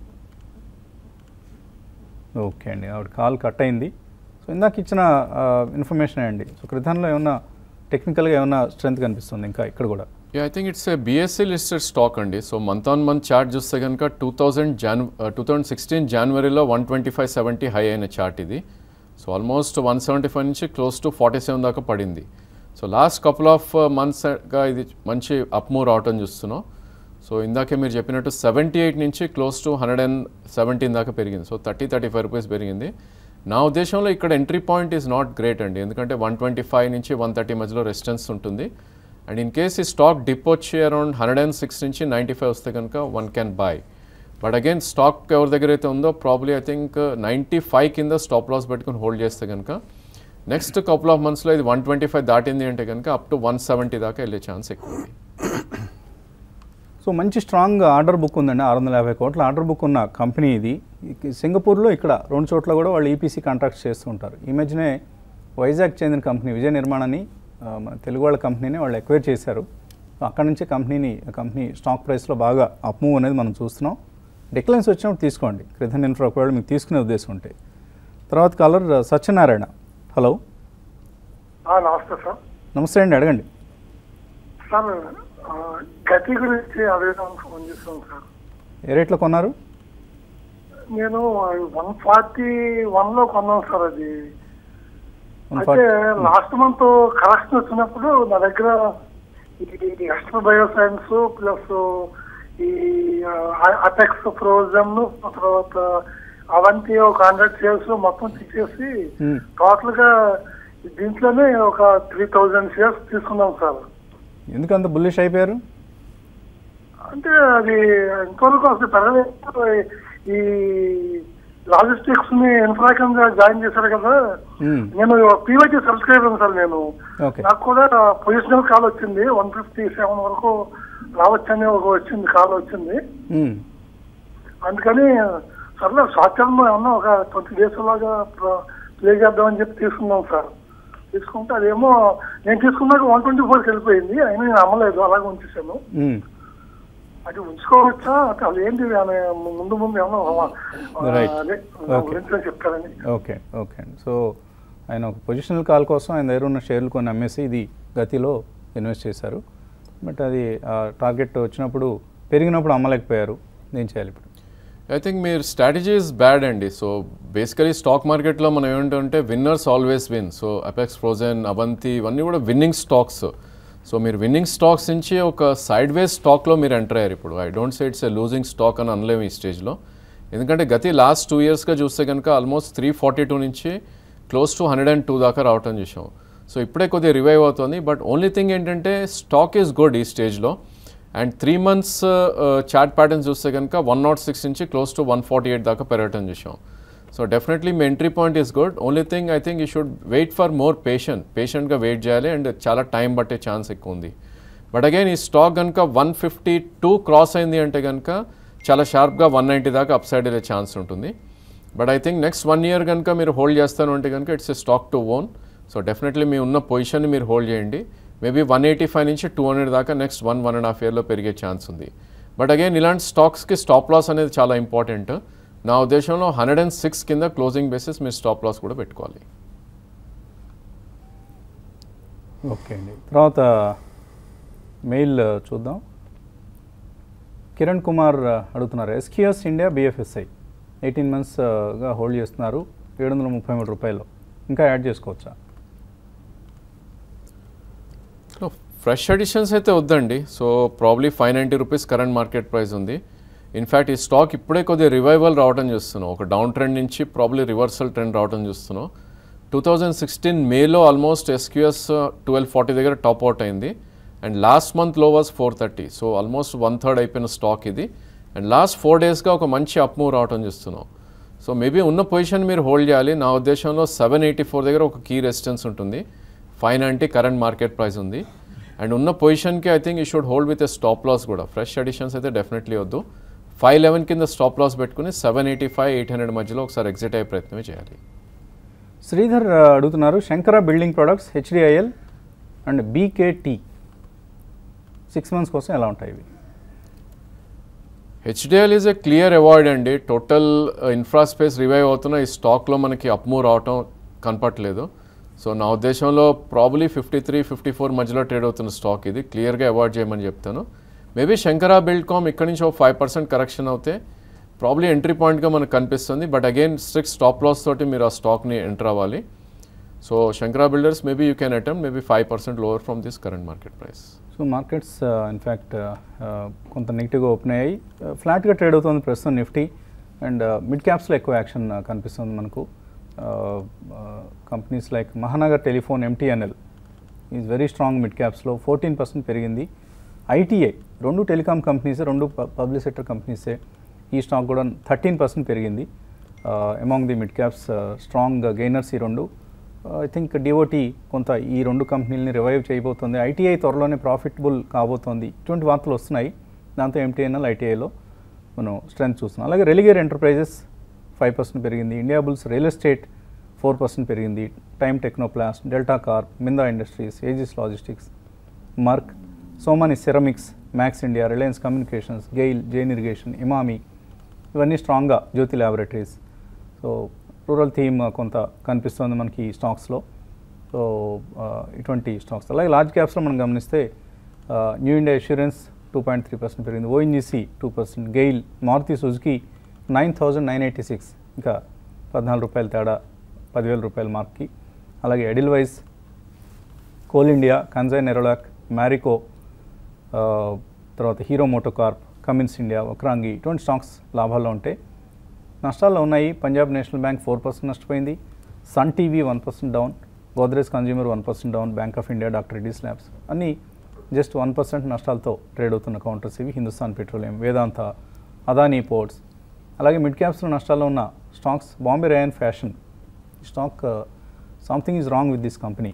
ఓకే అండి ఆవిడ కాల్ కట్ అయింది సో ఇందాక ఇచ్చిన ఇన్ఫర్మేషన్ అండి సో క్రిధాన్లో ఏమన్నా టెక్నికల్గా ఏమన్నా స్ట్రెంత్ కనిపిస్తుంది ఇంకా ఇక్కడ కూడా yeah I think it's a BSE listed stock అండి so month on month chart చూస్తే కనుక two thousand Jan two thousand sixteen జనవరిలో one twenty five seventy high అయిన చార్ట్ ఇది so almost one seventy five నుంచి క్లోజ్ టు ఫార్టీ సెవెన్ దాకా పడింది so last couple of మంత్స్గా ఇది మంచి అప్ మూవ్ రావటం చూస్తున్నాం సో ఇందాకే మీరు చెప్పినట్టు సెవెంటీ ఎయిట్ నుంచి close to hundred and seventeen దాకా పెరిగింది so thirty thirty five rupees పెరిగింది నా ఉద్దేశంలో ఇక్కడ entry point is not great అండి ఎందుకంటే వన్ ట్వంటీ ఫైవ్ నుంచి వన్ థర్టీ మధ్యలో రెసిస్టెన్స్ ఉంటుంది అండ్ ఇన్ కేస్ ఈ స్టాక్ డిప్ వచ్చి అరౌండ్ హండ్రెడ్ అండ్ సిక్స్ నుంచి నైంటీ ఫైవ్ వస్తే కనుక one can buy but again stock ఎవరి దగ్గర అయితే ఉందో probably I think ninety five కింద స్టాప్ లాస్ పెట్టుకుని హోల్డ్ చేస్తే కనుక నెక్స్ట్ కపుల్ ఆఫ్ మంత్స్లో ఇది వన్ ట్వంటీ ఫైవ్ దాటింది అంటే కనుక అప్ టు వన్ సెవెంటీ దాకా వెళ్ళే ఛాన్స్ ఎక్కువ ఉంది సో మంచి స్ట్రాంగ్ ఆర్డర్ బుక్ ఉందండి ఆరు వందల యాభై కోట్ల ఆర్డర్ బుక్ ఉన్న కంపెనీ ఇది ఈ సింగపూర్లో ఇక్కడ రెండు చోట్ల కూడా వాళ్ళు ఈపీసీ కాంట్రాక్ట్స్ చేస్తూ ఉంటారు ఈ మధ్యనే వైజాగ్ చెందిన కంపెనీ విజయ నిర్మాణాన్ని ఆ, మన తెలుగు వాళ్ళ కంపెనీని వాళ్ళు ఎక్వైర్ చేశారు సో అక్కడ నుంచే కంపెనీని కంపెనీ స్టాక్ ప్రైస్లో బాగా అప్ మూవ్ అనేది మనం చూస్తున్నాం డిక్లైన్స్ వచ్చినప్పుడు తీసుకోండి క్రిధన్ ఇన్ఫ్రా ఒకవేళ మీకు తీసుకునే ఉద్దేశం ఉంటే తర్వాత కాలర్ సత్యనారాయణ హలో ఆ, నమస్తే సార్ నమస్తే అండి అడగండి సార్ ఆ, గతి గురించి అడగడానికి ఫోన్ చేస్తాను సార్ ఏ రేట్లో కొన్నారు నేను వన్ ఫార్టీ వన్ లో కొన్నాను సార్ అది One అయితే forty- లాస్ట్ మంత్ కలెక్షన్ వచ్చినప్పుడు నా దగ్గర ఈ ఎక్స్ట్రా బయోసైన్స్ ప్లస్ ఈ అటెక్స్ ఫ్రోజన్ తర్వాత అవంతి ఒక హండ్రెడ్ షేర్స్ మొత్తం తీసేసి Hmm. టోటల్ గా దీంట్లోనే ఒక త్రీ థౌజండ్ షేర్స్ తీసుకున్నాం సార్ ఎందుకు అంత బుల్లిష్ అయిపోయారు అంటే అది ఇంతవరకు అసలు పెరగలేదు ఈ లాజిస్టిక్స్ ని ఇన్ఫ్రా కింద జాయిన్ చేశారు కదా మ్మ్. నేను పీవైటీ సబ్స్క్రైబర్ సార్ నేను ఓకే నాకు కూడా పొజిషనల్ కాల్ వచ్చింది వన్ ఫిఫ్టీ సెవెన్ వరకు రావచ్చని ఒక వచ్చింది కాల్ వచ్చింది మ్మ్. అందుకని సర్లే షార్ట్ టర్మ్ ఏమన్నా ఒక ట్వంటీ డేస్ లాగా ప్లే చేద్దామని చెప్పి తీసుకున్నాం సార్ తీసుకుంటే అదేమో నేను తీసుకున్నాక వన్ ట్వంటీ ఫోర్కి వెళ్ళిపోయింది అయినా నేను అమ్మలేదు అలాగే ఉంచేసాను మ్మ్. అది ఉంచుకోవచ్చా అంటే అది ఏంటి అని ముందు ముందు ఏమన్నా ఆ, Right. అదే దాని Okay. గురించి చెప్తారని ఓకే ఓకే అండి సో ఆయన ఒక పొజిషనల్ కాల్ కోసం ఆయన దగ్గర ఉన్న షేర్లు కొన్ని అమ్మేసి ఇది గతిలో ఇన్వెస్ట్ చేశారు బట్ అది టార్గెట్ వచ్చినప్పుడు పెరిగినప్పుడు అమ్మలేకపోయారు ఏం చేయాలి ఇప్పుడు ఐ థింక్ మీరు స్ట్రాటజీ ఇస్ బ్యాడ్ అండి సో బేసికలీ స్టాక్ మార్కెట్లో మనం ఏమంటే winners always win so Apex frozen Avanti ఇవన్నీ కూడా విన్నింగ్ స్టాక్స్ సో మీరు విన్నింగ్ స్టాక్స్ నుంచి ఒక సైడ్ వేస్ స్టాక్లో మీరు ఎంటర్ అయ్యారు ఇప్పుడు I don't say it's a losing stock అని అనలేము ఈ స్టేజ్లో ఎందుకంటే గతి లాస్ట్ టూ ఇయర్స్గా చూస్తే కనుక ఆల్మోస్ట్ త్రీ ఫార్టీ టూ నుంచి close to hundred and two దాకా రావటం చూసాం సో ఇప్పుడే కొద్దిగా రివైవ్ అవుతుంది బట్ ఓన్లీ థింగ్ ఏంటంటే స్టాక్ ఈజ్ గుడ్ ఈ స్టేజ్లో and three months chart patterns చూస్తే కనుక వన్ నాట్ సిక్స్ నుంచి close to one forty eight దాకా పెరగటం చూసాం సో డెఫినెట్లీ మీ entry point is good only thing I think you should wait for more patient పేషెంట్గా వెయిట్ చేయాలి అండ్ చాలా టైం పట్టే ఛాన్స్ ఎక్కువ ఉంది బట్ అగైన్ ఈ స్టాక్ కనుక వన్ ఫిఫ్టీ టూ క్రాస్ అయింది అంటే కనుక చాలా షార్ప్గా వన్ నైంటీ దాకా అప్ సైడ్ వెళ్ళే ఛాన్స్ ఉంటుంది but I think next one year కనుక మీరు హోల్డ్ చేస్తాను అంటే కనుక it's a stock to own so definitely మీ ఉన్న పొజిషన్ని మీరు హోల్డ్ చేయండి మేబీ వన్ ఎయిటీ ఫైవ్ నుంచి టూ హండ్రెడ్ దాకా next one one and half ఇయర్లో పెరిగే ఛాన్స్ ఉంది బట్ అగైన్ ఇలాంటి స్టాక్స్కి స్టాప్ లాస్ అనేది చాలా ఇంపార్టెంట్ నా ఉద్దేశంలో హండ్రెడ్ అండ్ సిక్స్ కింద క్లోజింగ్ బేసిస్ మీరు స్టాప్ లాస్ కూడా పెట్టుకోవాలి ఓకే అండి తర్వాత మెయిల్ చూద్దాం కిరణ్ కుమార్ అడుగుతున్నారు ఎస్కియస్ ఇండియా బిఎఫ్ఎస్ఐ ఎయిటీన్ మంత్స్గా హోల్డ్ చేస్తున్నారు ఏడు వందల ముప్పై మూడు రూపాయలు ఇంకా యాడ్ చేసుకోవచ్చా సో ఫ్రెష్ ఎడిషన్స్ అయితే వద్దండి so probably five ninety rupees current market price ఉంది ఇన్ఫ్యాక్ట్ ఈ స్టాక్ ఇప్పుడే కొద్దిగా రివైవల్ రావడం చూస్తున్నాం ఒక డౌన్ ట్రెండ్ నుంచి ప్రాబ్లీ రివర్సల్ ట్రెండ్ రావడం చూస్తున్నాం టూ థౌజండ్ సిక్స్టీన్ మేలో ఆల్మోస్ట్ ఎస్క్యూఎస్ ట్వెల్వ్ ఫార్టీ దగ్గర టాప్ అవుట్ అయింది అండ్ లాస్ట్ మంత్ లో was four thirty so almost one third అయిపోయిన స్టాక్ ఇది అండ్ లాస్ట్ ఫోర్ డేస్గా ఒక మంచి అప్ మూవ్ రావడం చూస్తున్నాం సో మేబీ ఉన్న పొజిషన్ మీరు హోల్డ్ చేయాలి నా ఉద్దేశంలో సెవెన్ ఎయిటీ ఫోర్ దగ్గర ఒక కీ రెసిస్టెన్స్ ఉంటుంది five ninety current market price ఉంది అండ్ ఉన్న పొజిషన్కి I think you should hold with a stop loss కూడా ఫ్రెష్ అడిషన్స్ అయితే డెఫినెట్లీ వద్దు ఫైవ్ లెవెన్ కింద స్టాప్ లాస్ పెట్టుకుని seven eighty five eight hundred మధ్యలో ఒకసారి ఎగ్జిట్ అయ్యే ప్రయత్నమే చేయాలి శ్రీధర్ ఆ, అడుగుతున్నారు Shankara building products HDIL and BKT six months కోసం ఎలా ఉంటాయి ఇవి HDL is a clear avoid అండి టోటల్ ఇన్ఫ్రా స్పేస్ రివైవ్ అవుతున్న ఈ స్టాక్లో మనకి అప్మూవ్ రావటం కనపట్లేదు సో నా ఉద్దేశంలో probably fifty three fifty four మధ్యలో ట్రేడ్ అవుతున్న స్టాక్ ఇది క్లియర్గా అవాయిడ్ చేయమని చెప్తాను మేబీ శంకరా బిల్డ్ కామ్ ఇక్కడ నుంచి ఒక ఫైవ్ పర్సెంట్ కరెక్షన్ అవుతే ప్రాబ్లీ ఎంట్రీ పాయింట్గా మనకు కనిపిస్తుంది but again strict stop loss తోటి మీరు ఆ స్టాక్ని ఎంటర్ అవ్వాలి so Shankara builders maybe you can attempt maybe five percent lower from this current market price so markets in fact కొంత నెగిటివ్గా ఓపెన్ అయ్యాయి ఫ్లాట్గా ట్రేడ్ అవుతుంది ప్రస్తుతం నిఫ్టీ అండ్ మిడ్ క్యాప్స్లో ఎక్కువ యాక్షన్ కనిపిస్తుంది మనకు companies like Mahanagar telephone MTNL is very strong mid క్యాప్స్లో ఫోర్టీన్ పర్సెంట్ పెరిగింది ఐటీఐ రెండు టెలికాం కంపెనీసే రెండు పబ్లిక్ సెక్టర్ కంపెనీసే ఈ స్టాక్ కూడా థర్టీన్ పర్సెంట్ పెరిగింది among the mid caps strong gainers ఈ రెండు ఐ థింక్ డిఓటీ కొంత ఈ రెండు కంపెనీలని రివైవ్ చేయబోతోంది ఐటీఐ త్వరలోనే ప్రాఫిటబుల్ కాబోతోంది ఇటువంటి వార్తలు వస్తున్నాయి దాంతో ఎంటీఎన్ఎల్ ఐటీఐలో మనం స్ట్రెంత్ చూస్తున్నాం అలాగే రెలిగేర్ ఎంటర్ప్రైజెస్ ఫైవ్ పర్సెంట్ పెరిగింది India bulls real estate four percent పెరిగింది time Technoplast Delta Corp Minda industries Aegis logistics Merck Somany ceramics Max India Reliance communications GAIL Jain irrigation Emami ఇవన్నీ స్ట్రాంగ్గా Jyothy laboratories so rural theme కొంత కనిపిస్తుంది మనకి ఈ స్టాక్స్లో సో ఆ, ఇటువంటి స్టాక్స్ అలాగే లార్జ్ క్యాప్స్లో మనం గమనిస్తే ఆ, new India insurance two point three percent పెరిగింది ONGC two percent GAIL Maruti Suzuki nine thousand nine eighty six ఇంకా పద్నాలుగు రూపాయల తేడా పదివేల రూపాయల మార్క్కి అలాగే Edelweiss coal India Kansai Nerolac Marico ఆ, తర్వాత Hero MotoCorp Cummins India Vakrangee ఇటువంటి స్టాక్స్ లాభాల్లో ఉంటాయి నష్టాల్లో ఉన్నాయి Punjab national bank four percent నష్టపోయింది Sun TV one percent down Godrej consumer one percent down bank of India doctor Reddy's labs అన్నీ జస్ట్ వన్ పర్సెంట్ నష్టాలతో ట్రేడ్ అవుతున్న కౌంటర్స్ ఇవి హిందుస్థాన్ పెట్రోలియం వేదాంత అదానీ పోర్ట్స్ అలాగే మిడ్ క్యాప్స్లో నష్టాల్లో ఉన్న స్టాక్స్ బాంబే రయాన్ ఫ్యాషన్ ఈ stock something is wrong with this company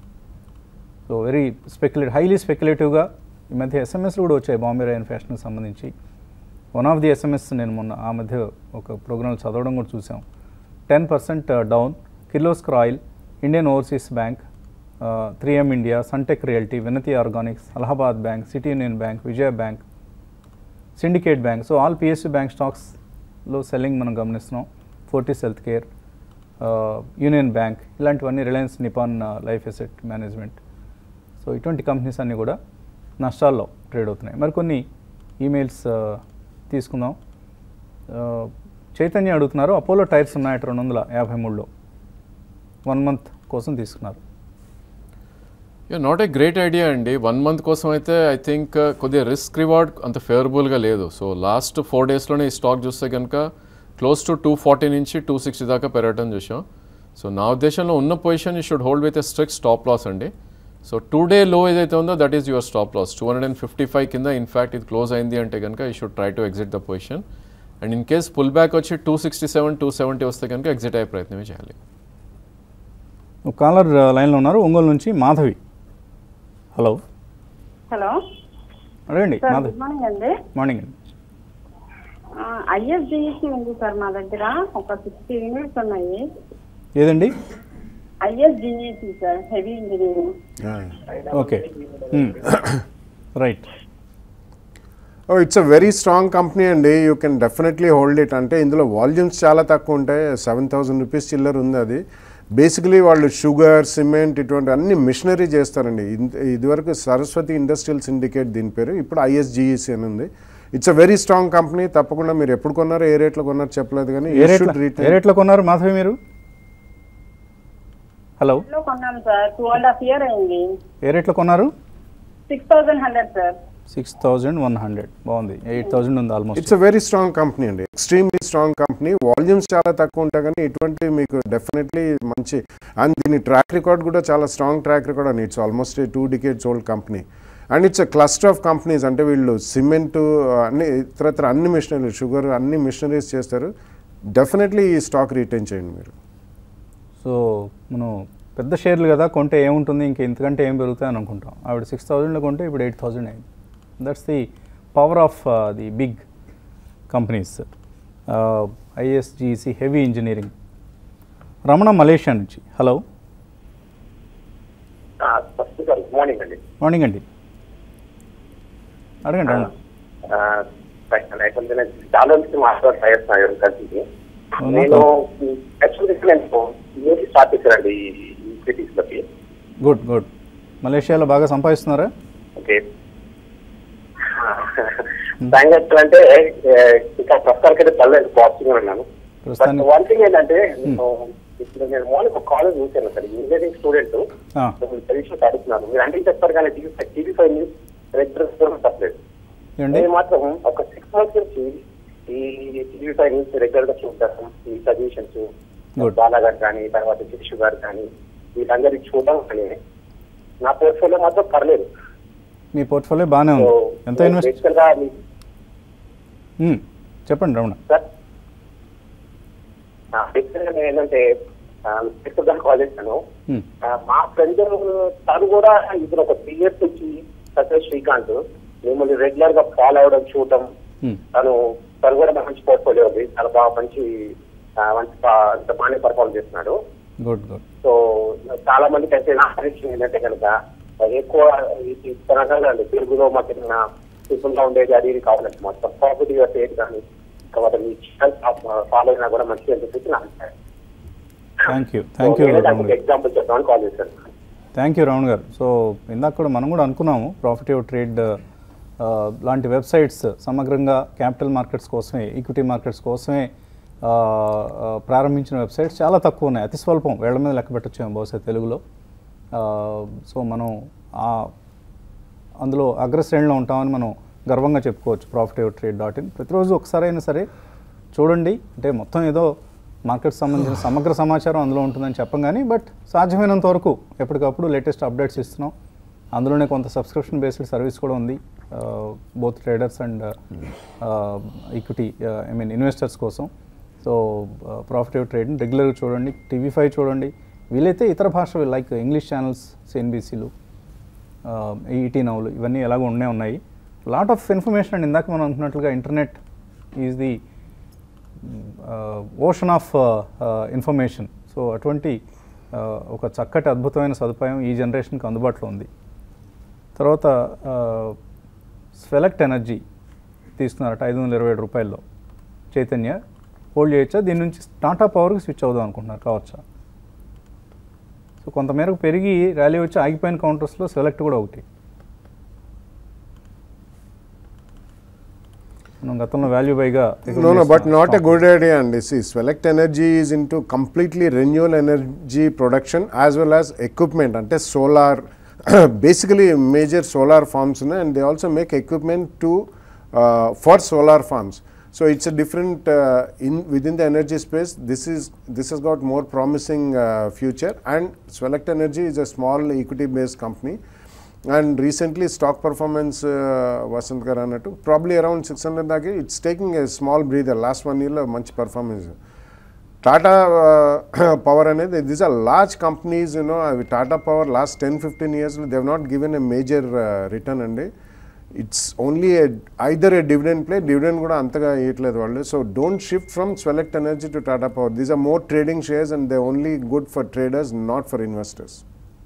so very speculate highly స్పెక్యులేటివ్గా ఈ మధ్య ఎస్ఎంఎస్లు కూడా వచ్చాయి బాంబే రయాన్ ఫ్యాషన్కి సంబంధించి వన్ ఆఫ్ ది ఎస్ఎంఎస్ నేను మొన్న ఆ మధ్య ఒక ప్రోగ్రామ్ చదవడం కూడా చూసాం ten percent down Kirloskar oil Indian overseas bank three M India Sunteck realty Vinati organics Allahabad bank city union bank Vijaya bank syndicate bank so all PSU bank స్టాక్స్లో సెల్లింగ్ మనం గమనిస్తున్నాం Fortis health care union bank ఇలాంటివన్నీ Reliance Nippon life asset management so ఇటువంటి companies అన్నీ కూడా నష్టాల్లో trade అవుతున్నాయి మరికొన్ని ఈమెయిల్స్ తీసుకుందాం ఆ, చైతన్య అడుగుతున్నారు అపోలో టైర్స్ ఉన్నాయట రెండు వందల యాభై మూడులో వన్ మంత్ కోసం తీసుకున్నారు yeah not a great idea అండి వన్ మంత్ కోసం అయితే ఐ థింక్ కొద్దిగా రిస్క్ రివార్డ్ అంత ఫేవరబుల్గా లేదు సో లాస్ట్ ఫోర్ డేస్లోనే ఈ స్టాక్ చూస్తే కనుక క్లోజ్ టు టూ ఫార్టీ నుంచి టూ సిక్స్టీ దాకా పెరగటం చూసాం సో నా ఉద్దేశంలో ఉన్న position you should hold with a strict stop loss అండి సో టూ డే లో ఏదైతే ఉందో that is your stop loss two hundred and fifty five కింద ఇన్ఫాక్ట్ ఇది క్లోజ్ అయింది అంటే కనుక you should try to exit the position and in case pull back వచ్చి two sixty seven two seventy వస్తే కనుక ఎగ్జిట్ అయ్యే ప్రయత్నమే చేయాలి ఒక కాలర్ లైన్లో ఉన్నారు ఒంగోలు నుంచి మాధవి హలో హలో అడగండి సార్ మాధవి గుడ్ మార్నింగ్ అండి మార్నింగ్ అండి ఐఎస్డిఈసి ఉంది సార్ మా దగ్గర ఒక సిక్స్టీ యూనిట్స్ ఉన్నాయి ఏదండి ఐఎస్డిఈసి sir heavy engineering okay right it's a very strong company అండి you can definitely hold it అంటే ఇందులో వాల్యూమ్స్ చాలా తక్కువ ఉంటాయి సెవెన్ థౌసండ్ రూపీస్ చిల్లర్ ఉంది అది బేసికలీ వాళ్ళు షుగర్ సిమెంట్ ఇటువంటి అన్ని మిషనరీ చేస్తారండి ఇంత- ఇదివరకు సరస్వతి ఇండస్ట్రియల్ సిండికేట్ దీని పేరు ఇప్పుడు ఐఎస్జిఈసి అని ఉంది it's a very strong company తప్పకుండా మీరు ఎప్పుడు కొన్నారో ఏ రేట్లో కొన్నారో చెప్పలేదు కానీ ఏ you రేట్లో should retain- ఏ రేట్లో కొన్నారు మాధవి మీరు హలో లో కొన్నాం sir two and half year అయింది ఏ రేట్లో కొన్నారు six thousand hundred sir six thousand one hundred బాగుంది ఎయిట్ థౌజండ్ ఉంది almost it's a very strong company అండి ఎక్స్ట్రీమ్లీ స్ట్రాంగ్ కంపెనీ వాల్యూమ్స్ చాలా తక్కువ ఉంటాయి కానీ ఇటువంటి మీకు డెఫినెట్లీ మంచి అండ్ దీని ట్రాక్ రికార్డ్ కూడా చాలా స్ట్రాంగ్ ట్రాక్ రికార్డ్ అండి it's almost two decades old company and it's a cluster of companies అంటే వీళ్ళు సిమెంట్ అన్ని ఇతరత్ర అన్ని మిషనరీ షుగర్ అన్ని మిషనరీస్ చేస్తారు డెఫినెట్లీ ఈ స్టాక్ రిటైన్ చేయండి మీరు సో మనం పెద్ద షేర్లు కదా కొంటే ఏముంటుంది ఇంక ఇంతకంటే ఏం పెరుగుతాయి అని అనుకుంటాం ఆవిడ సిక్స్ థౌజండ్లో కొంటే ఇప్పుడు ఎయిట్ థౌజండ్ అయింది that's the power of the big companies ISGEC heavy engineering Ramana Malaysia నుంచి hello first sir good morning అండి మార్నింగ్ అండి అడగండి రమణ యాక్చువల్గా నేను చాలా నుంచి మాట్లాడు ప్రయత్నం కలిసి అవునా? నేను యాక్చువల్గా నేను యూనిట్ స్టార్ట్ చేశానండి ఈ సిటీస్ లోకి గుడ్ గుడ్ మలేషియాలో బాగా సంపాదిస్తున్నారా ఓకే సంగతి అంటే ఇంకా ప్రస్తుతానికి అయితే పర్లేదు పాజిటివ్ గా ఉన్నాను బట్ ప్రస్తుతానికి వన్ థింగ్ ఏంటంటే నేను ఇప్పుడు నేను మార్నింగ్ ఒక కాలేజ్ చూశాను సార్ ఇంజనీరింగ్ స్టూడెంట్ ఆ, పరీక్షలు అడుగుతున్నారు మీరు అంటే చెప్తారు కానీ టీవీ ఫైవ్ న్యూస్ రెగ్యులర్ తప్పలేదు ఏమండి నేను మాత్రం ఒక సిక్స్ మంత్స్ నుంచి ఈ టీవీ ఫైవ్ న్యూస్ రెగ్యులర్ గా చూద్దాం ఈ సజెషన్స్ Good. బాలా గారు కానీ తర్వాత శిరీష్ గారు కానీ వీళ్ళందరికీ చూడడం కానీ నా పోర్ట్ఫోలియో మాత్రం పర్లేదు మీ పోర్ట్ఫోలియో బాగానే సో ఉంది ఎంత ఇన్వెస్ట్ బేసికల్ గా మీ- మ్మ్. చెప్పండి రమణ సార్ బేసికల్ గా నేను ఏంటంటే బేసికల్ కాల్ చేశాను మ్మ్. ఆ, మా ఫ్రెండ్ తను కూడా ఇప్పుడు ఒక త్రీ ఇయర్స్ నుంచి సత్య శ్రీకాంత్ మిమ్మల్ని రెగ్యులర్ గా ఫాలో అవడం చూడటం మ్మ్. తను తను కూడా మంచి పోర్ట్ఫోలియో ఉంది చాలా బాగా మంచి ఆ, మంచి పా- అంత బాగానే పర్ఫామ్ చేస్తున్నాడు గుడ్ గుడ్ సో చాలా మందికి అయితే నా సజెషన్ ఏంటంటే కనుక ఎక్కువ ఈ తెలంగాణ అండి తెలుగులో మాకు ఏదైనా సింపుల్ గా ఉండేది అది ఇది కావాలంటే మొత్తం ప్రాపర్టీ ఏది కానీ తర్వాత మీ ఫాలో అయినా కూడా మంచిగా అని చెప్పేసి నా అభిప్రాయం thank you thank you Ramana garu example చెప్తామని కాల్ చేశాను థ్యాంక్ యూ రమణ గారు సో ఇందాక కూడా మనం కూడా అనుకున్నాము ప్రాఫిటివ్ ట్రేడ్ లాంటి వెబ్సైట్స్ సమగ్రంగా క్యాపిటల్ మార్కెట్స్ కోసమే ఈక్విటీ మార్కెట్స్ కోసమే ఆ, ఆ, ప్రారంభించిన వెబ్సైట్స్ చాలా తక్కువ ఉన్నాయి అతి స్వల్పం వేళ్ల మీద లెక్క పెట్టొచ్చాము బహుశా తెలుగులో ఆ, సో మనం ఆ అందులో అగ్రశ్రేణిలో ఉంటామని మనం గర్వంగా చెప్పుకోవచ్చు ప్రాఫిటివ్ ట్రేడ్ డాట్ ఇన్ ప్రతిరోజు ఒకసారి అయినా సరే చూడండి అంటే మొత్తం ఏదో మార్కెట్ సంబంధించిన సమగ్ర సమాచారం అందులో ఉంటుందని చెప్పం కానీ బట్ సాధ్యమైనంత వరకు ఎప్పటికప్పుడు లేటెస్ట్ అప్డేట్స్ ఇస్తున్నాం అందులోనే కొంత సబ్స్క్రిప్షన్ బేస్డ్ సర్వీస్ కూడా ఉంది both traders and equity I mean investors కోసం సో ప్రాఫిటివ్ ట్రేడ్ని రెగ్యులర్గా చూడండి టీవీ ఫైవ్ చూడండి వీలైతే ఇతర భాషలు లైక్ ఇంగ్లీష్ ఛానల్స్ సిఎన్బీసీలు ఈటీ నవ్వులు ఇవన్నీ ఎలాగో ఉండే ఉన్నాయి లాట్ ఆఫ్ ఇన్ఫర్మేషన్ అండ్ ఇందాక మనం అనుకున్నట్లుగా internet is the ocean of information so అటువంటి uh, ఒక చక్కటి అద్భుతమైన సదుపాయం ఈ జనరేషన్కి అందుబాటులో ఉంది తర్వాత స్వెలెక్ట్ ఎనర్జీ తీసుకున్నారట ఐదు వందల ఇరవై ఏడు రూపాయల్లో చైతన్య హోల్డ్ చేయొచ్చా దీని నుంచి టాటా పవర్కి స్విచ్ అవుదాం అనుకుంటున్నారు కావచ్చా సో కొంతమేరకు పెరిగి ర్యాలీ వచ్చి ఆగిపోయిన కౌంటర్స్లో సెలెక్ట్ కూడా ఒకటి మనం గతంలో వాల్యూ బైగా No, no, but not a good idea. And see, Swelect Energy is into completely renewable energy production as well as equipment. అంటే solar, basically major solar farms, ఉన్నాయి, and they also make equipment to uh, for solar farms. So it's a different uh, in within the energy space. This is this has got more promising uh, future. And Swelect Energy is a small equity based company. And recently stock performance Vasant గారు అన్నట్టు probably around six hundred దాకా it's taking a small breather last one ఇయర్లో మంచి performance Tata power అనేది this are large companies you know అవి Tata power last ten fifteen ఇయర్స్లో they've not given a major return అండి it's only either a dividend play dividend కూడా అంతగా ఇవ్వట్లేదు వాళ్ళు so don't shift from Swelect energy to Tata power these are more trading shares and they only good for traders not for investors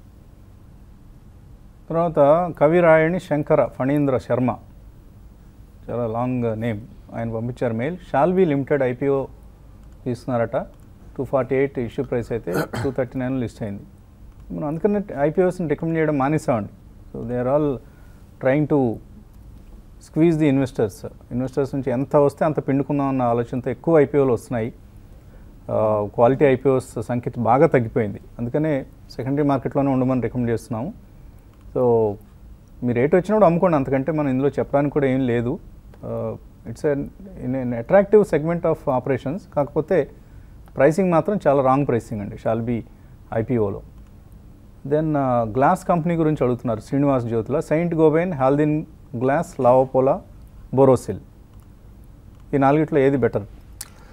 తర్వాత కవిరాయణి శంకర ఫణీంద్ర శర్మ చాలా long name ఆయన పంపించారు mail Shalby limited IPO తీసుకున్నారట two forty eight issue price అయితే two thirty nine list అయింది మనం అందుకనే ఐపీఓస్ని రికమెండ్ చేయడం మానేసామండి so they are all trying to squeeze the investors investors నుంచి ఎంత వస్తే అంత పిండుకుందాం అన్న ఆలోచనతో ఎక్కువ ఐపీఓలు వస్తున్నాయి క్వాలిటీ ఐపీఓస్ సంఖ్య బాగా తగ్గిపోయింది అందుకనే సెకండరీ మార్కెట్లోనే ఉండమని రికమెండ్ చేస్తున్నాము సో మీ రేట్ వచ్చినప్పుడు అమ్ముకోండి అంతకంటే మనం ఇందులో చెప్పడానికి కూడా ఏం లేదు it's in attractive segment of operations కాకపోతే ప్రైసింగ్ మాత్రం చాలా రాంగ్ ప్రైసింగ్ అండి షాల్ బి ఐపీఓలో దెన్ గ్లాస్ కంపెనీ గురించి అడుగుతున్నారు శ్రీనివాస్ జ్యోతిలో Saint Gobain Haldyn glass La Opala Borosil ఈ నాలుగిట్లో ఏది better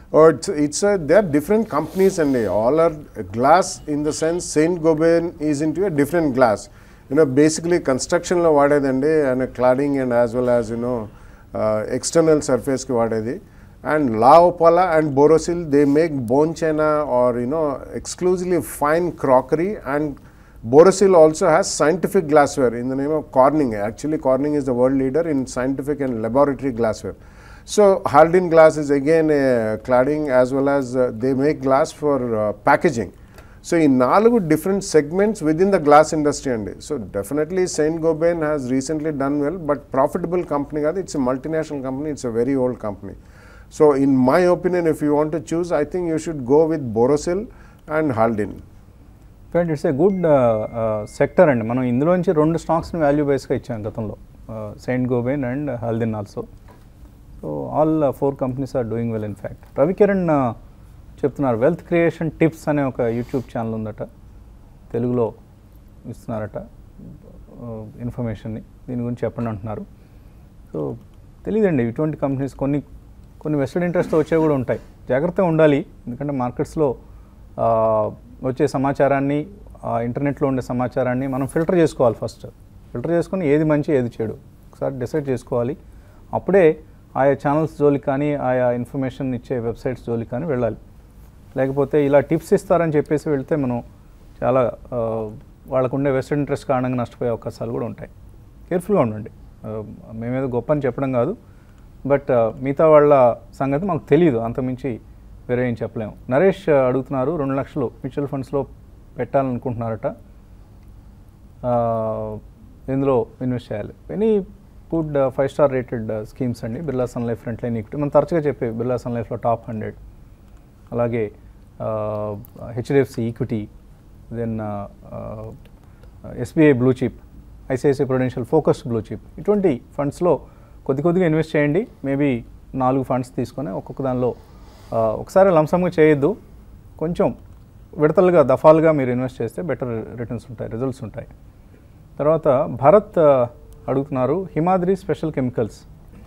Oh, it's, it's a, they're different companies and they all are glass in the sense Saint Gobain is into a different glass. You know, basically construction లో వాడేదండి and cladding and as well as you know external సర్ఫేస్కి వాడేది and La Opala and Borosil they make bone china are you know exclusively fine crockery and Borosil also has scientific glassware in the name of Corning. Actually, Corning is the world leader in scientific and laboratory glassware. So, Haldin Glass is again a cladding as well as uh, they make glass for uh, packaging. So, in నాలుగు different segments within the glass industry అండి so definitely Saint Gobain has recently done well but profitable company కాదు it's multinational company it's a very old company so in my opinion if you want to choose I think you should go with Borosil and Haldyn friend it's a good sector అండి మనం ఇందులోంచి రెండు స్టాక్స్ని value బేస్గా ఇచ్చాం గతంలో Saint Gobain and Haldyn also so all four companies are doing well in fact Ravikiran uh, చెప్తున్నారు wealth creation tips అనే ఒక యూట్యూబ్ ఛానల్ ఉందట తెలుగులో ఇస్తున్నారట ఇన్ఫర్మేషన్ని దీని గురించి చెప్పండి అంటున్నారు సో తెలియదండి ఇటువంటి కంపెనీస్ కొన్ని కొన్ని వెస్టెడ్ ఇంట్రెస్ట్తో వచ్చేవి కూడా ఉంటాయి జాగ్రత్తగా ఉండాలి ఎందుకంటే మార్కెట్స్లో ఆ, వచ్చే సమాచారాన్ని ఆ, ఇంటర్నెట్లో ఉండే సమాచారాన్ని మనం ఫిల్టర్ చేసుకోవాలి ఫస్ట్ ఫిల్టర్ చేసుకొని ఏది మంచి ఏది చెడు ఒకసారి డిసైడ్ చేసుకోవాలి అప్పుడే ఆయా ఛానల్స్ జోలికి కానీ ఆయా ఇన్ఫర్మేషన్ ఇచ్చే వెబ్సైట్స్ జోలికి కానీ వెళ్ళాలి లేకపోతే ఇలా టిప్స్ ఇస్తారని చెప్పేసి వెళ్తే మనం చాలా ఆ, వాళ్ళకు ఉండే వెస్టెడ్ ఇంట్రెస్ట్ కారణంగా నష్టపోయే అవకాశాలు కూడా ఉంటాయి కేర్ఫుల్గా ఉండండి ఆ, మేమేదో గొప్ప అని చెప్పడం కాదు బట్ ఆ, మిగతా వాళ్ళ సంగతి మాకు తెలియదు అంతమించి వేరే ఏం చెప్పలేము నరేష్ ఆ, అడుగుతున్నారు రెండు లక్షలు మ్యూచువల్ ఫండ్స్లో పెట్టాలనుకుంటున్నారట ఆ, ఇందులో ఇన్వెస్ట్ చేయాలి any good five star rated schemes అండి Birla sun life front line equity మనం తరచుగా చెప్పే బిర్లా సన్ లైఫ్లో టాప్ హండ్రెడ్ అలాగే HDFC equity then SBI blue chip ICICI prudential focused blue chip ఇటువంటి ఫండ్స్లో కొద్ది కొద్దిగా ఇన్వెస్ట్ చేయండి మేబీ నాలుగు ఫండ్స్ తీసుకొని ఒక్కొక్క దానిలో ఆ, ఒకసారి లంసమ్గా చేయొద్దు కొంచెం విడతలుగా దఫాలుగా మీరు ఇన్వెస్ట్ చేస్తే బెటర్ రిటర్న్స్ ఉంటాయి రిజల్ట్స్ ఉంటాయి తర్వాత భరత్ ఆ, అడుగుతున్నారు హిమాద్రి స్పెషల్ కెమికల్స్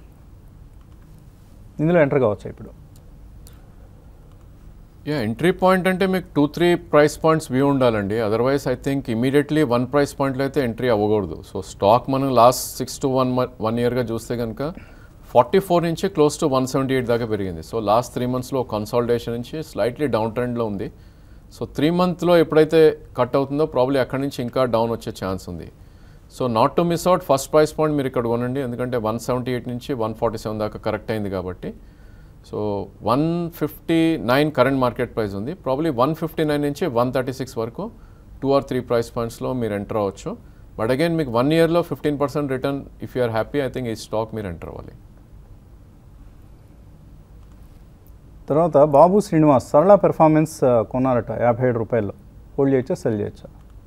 ఇందులో ఎంటర్ కావచ్చా ఇప్పుడు యా ఎంట్రీ పాయింట్ అంటే మీకు two three price points view ఉండాలండి otherwise I think immediately one price పాయింట్లో అయితే ఎంట్రీ అవ్వకూడదు సో స్టాక్ మనం last six to one one ఇయర్గా చూస్తే కనుక ఫార్టీ ఫోర్ నుంచి close to one seventy eight దాకా పెరిగింది సో లాస్ట్ త్రీ మంత్స్లో కన్సాలిడేషన్ నుంచి స్లైట్లీ డౌన్ ట్రెండ్లో ఉంది సో త్రీ మంత్లో ఎప్పుడైతే కట్ అవుతుందో ప్రాబ్లీ అక్కడి నుంచి ఇంకా డౌన్ వచ్చే ఛాన్స్ ఉంది so not to miss out first price point మీరు ఇక్కడ కొనండి ఎందుకంటే వన్ సెవెంటీ ఎయిట్ నుంచి వన్ ఫార్టీ సెవెన్ దాకా కరెక్ట్ అయింది కాబట్టి so one fifty nine current market price ఉంది ప్రాబ్లీ వన్ ఫిఫ్టీ నైన్ నుంచి వన్ థర్టీ సిక్స్ వరకు టూ ఆర్ త్రీ ప్రైస్ పాయింట్స్లో మీరు ఎంటర్ అవ్వచ్చు బట్ అగైన్ మీకు వన్ ఇయర్లో fifteen percent return if you are happy I think ఈ stock మీరు ఎంటర్ అవ్వాలి తర్వాత బాబు శ్రీనివాస్ సరళ పెర్ఫార్మెన్స్ ఆ, కొన్నారట యాభై ఏడు రూపాయల్లో హోల్డ్ చేయొచ్చా సెల్ చేయొచ్చా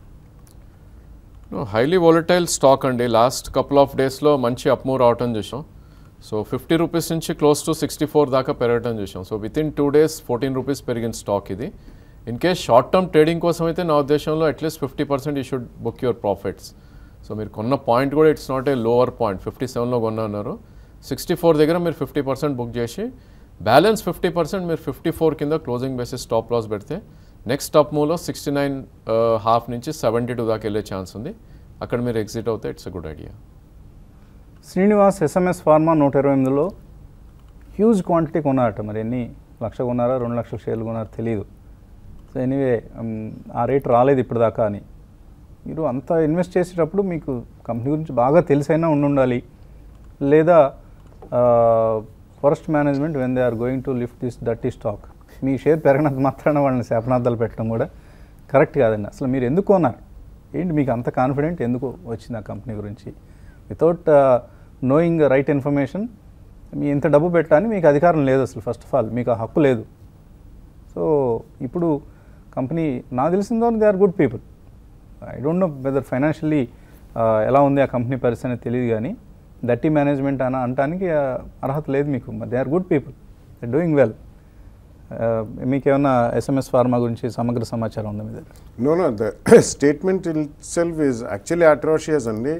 హైలీ వోలటైల్ స్టాక్ అండి లాస్ట్ కపుల్ ఆఫ్ డేస్లో మంచి అప్మూవ్ రావటం చూసాం సో ఫిఫ్టీ రూపీస్ నుంచి క్లోజ్ టు సిక్స్టీ ఫోర్ దాకా పెరగటం చూసాం so with in two days fourteen rupees పెరిగిన స్టాక్ ఇది in case short term trading కోసం అయితే నా ఉద్దేశంలో at least fifty percent you should book your profits so మీరు కొన్న పాయింట్ కూడా it's not a lower point fifty సెవెన్లో కొన్నారు సిక్స్టీ ఫోర్ దగ్గర మీరు ఫిఫ్టీ పర్సెంట్ బుక్ చేసి బ్యాలెన్స్ ఫిఫ్టీ పర్సెంట్ మీరు ఫిఫ్టీ ఫోర్ కింద క్లోజింగ్ బేసిస్ స్టాప్ లాస్ పెడితే నెక్స్ట్ టాప్ మూవ్లో సిక్స్టీ నైన్ హాఫ్ నుంచి సెవెంటీ టూ దాకా వెళ్ళే ఛాన్స్ ఉంది అక్కడ మీరు ఎగ్జిట్ అవుతే it's a good idea Srinivas SMS pharma నూట ఇరవై ఎనిమిదిలో హ్యూజ్ క్వాంటిటీ కొన్నారట మరి ఎన్ని లక్ష కొన్నారా రెండు లక్షల షేర్లు కొన్నారో తెలియదు సో ఎనీవే ఆ రేట్ రాలేదు ఇప్పటిదాకా అని మీరు అంత ఇన్వెస్ట్ చేసేటప్పుడు మీకు కంపెనీ గురించి బాగా తెలిసైనా ఉండి ఉండాలి లేదా forest management when they are going to lift this dirty stock మీ షేర్ పెరగనంత మాత్రాన వాళ్ళని శాపనార్థాలు పెట్టడం కూడా కరెక్ట్ కాదండి అసలు మీరు ఎందుకు కొన్నారు ఏంటి మీకు అంత కాన్ఫిడెంట్ ఎందుకు వచ్చింది ఆ కంపెనీ గురించి వితౌట్ నోయింగ్ రైట్ ఇన్ఫర్మేషన్ మీ ఇంత డబ్బు పెట్టడానికి మీకు అధికారం లేదు అసలు ఫస్ట్ ఆఫ్ ఆల్ మీకు ఆ హక్కు లేదు సో ఇప్పుడు కంపెనీ నాకు తెలిసిందో they are good people I don't know whether financially ఎలా ఉంది ఆ కంపెనీ పరిస్థితి అనేది తెలియదు కానీ దట్టి మేనేజ్మెంట్ అని అనటానికి ఆ, అర్హత లేదు మీకు they are good people they doing well మీకు ఏమన్నా ఎస్ఎంఎస్ ఫార్మా గురించి సమగ్ర సమాచారం ఉందా మీ దగ్గర No, no, the statement itself is actually atrocious only.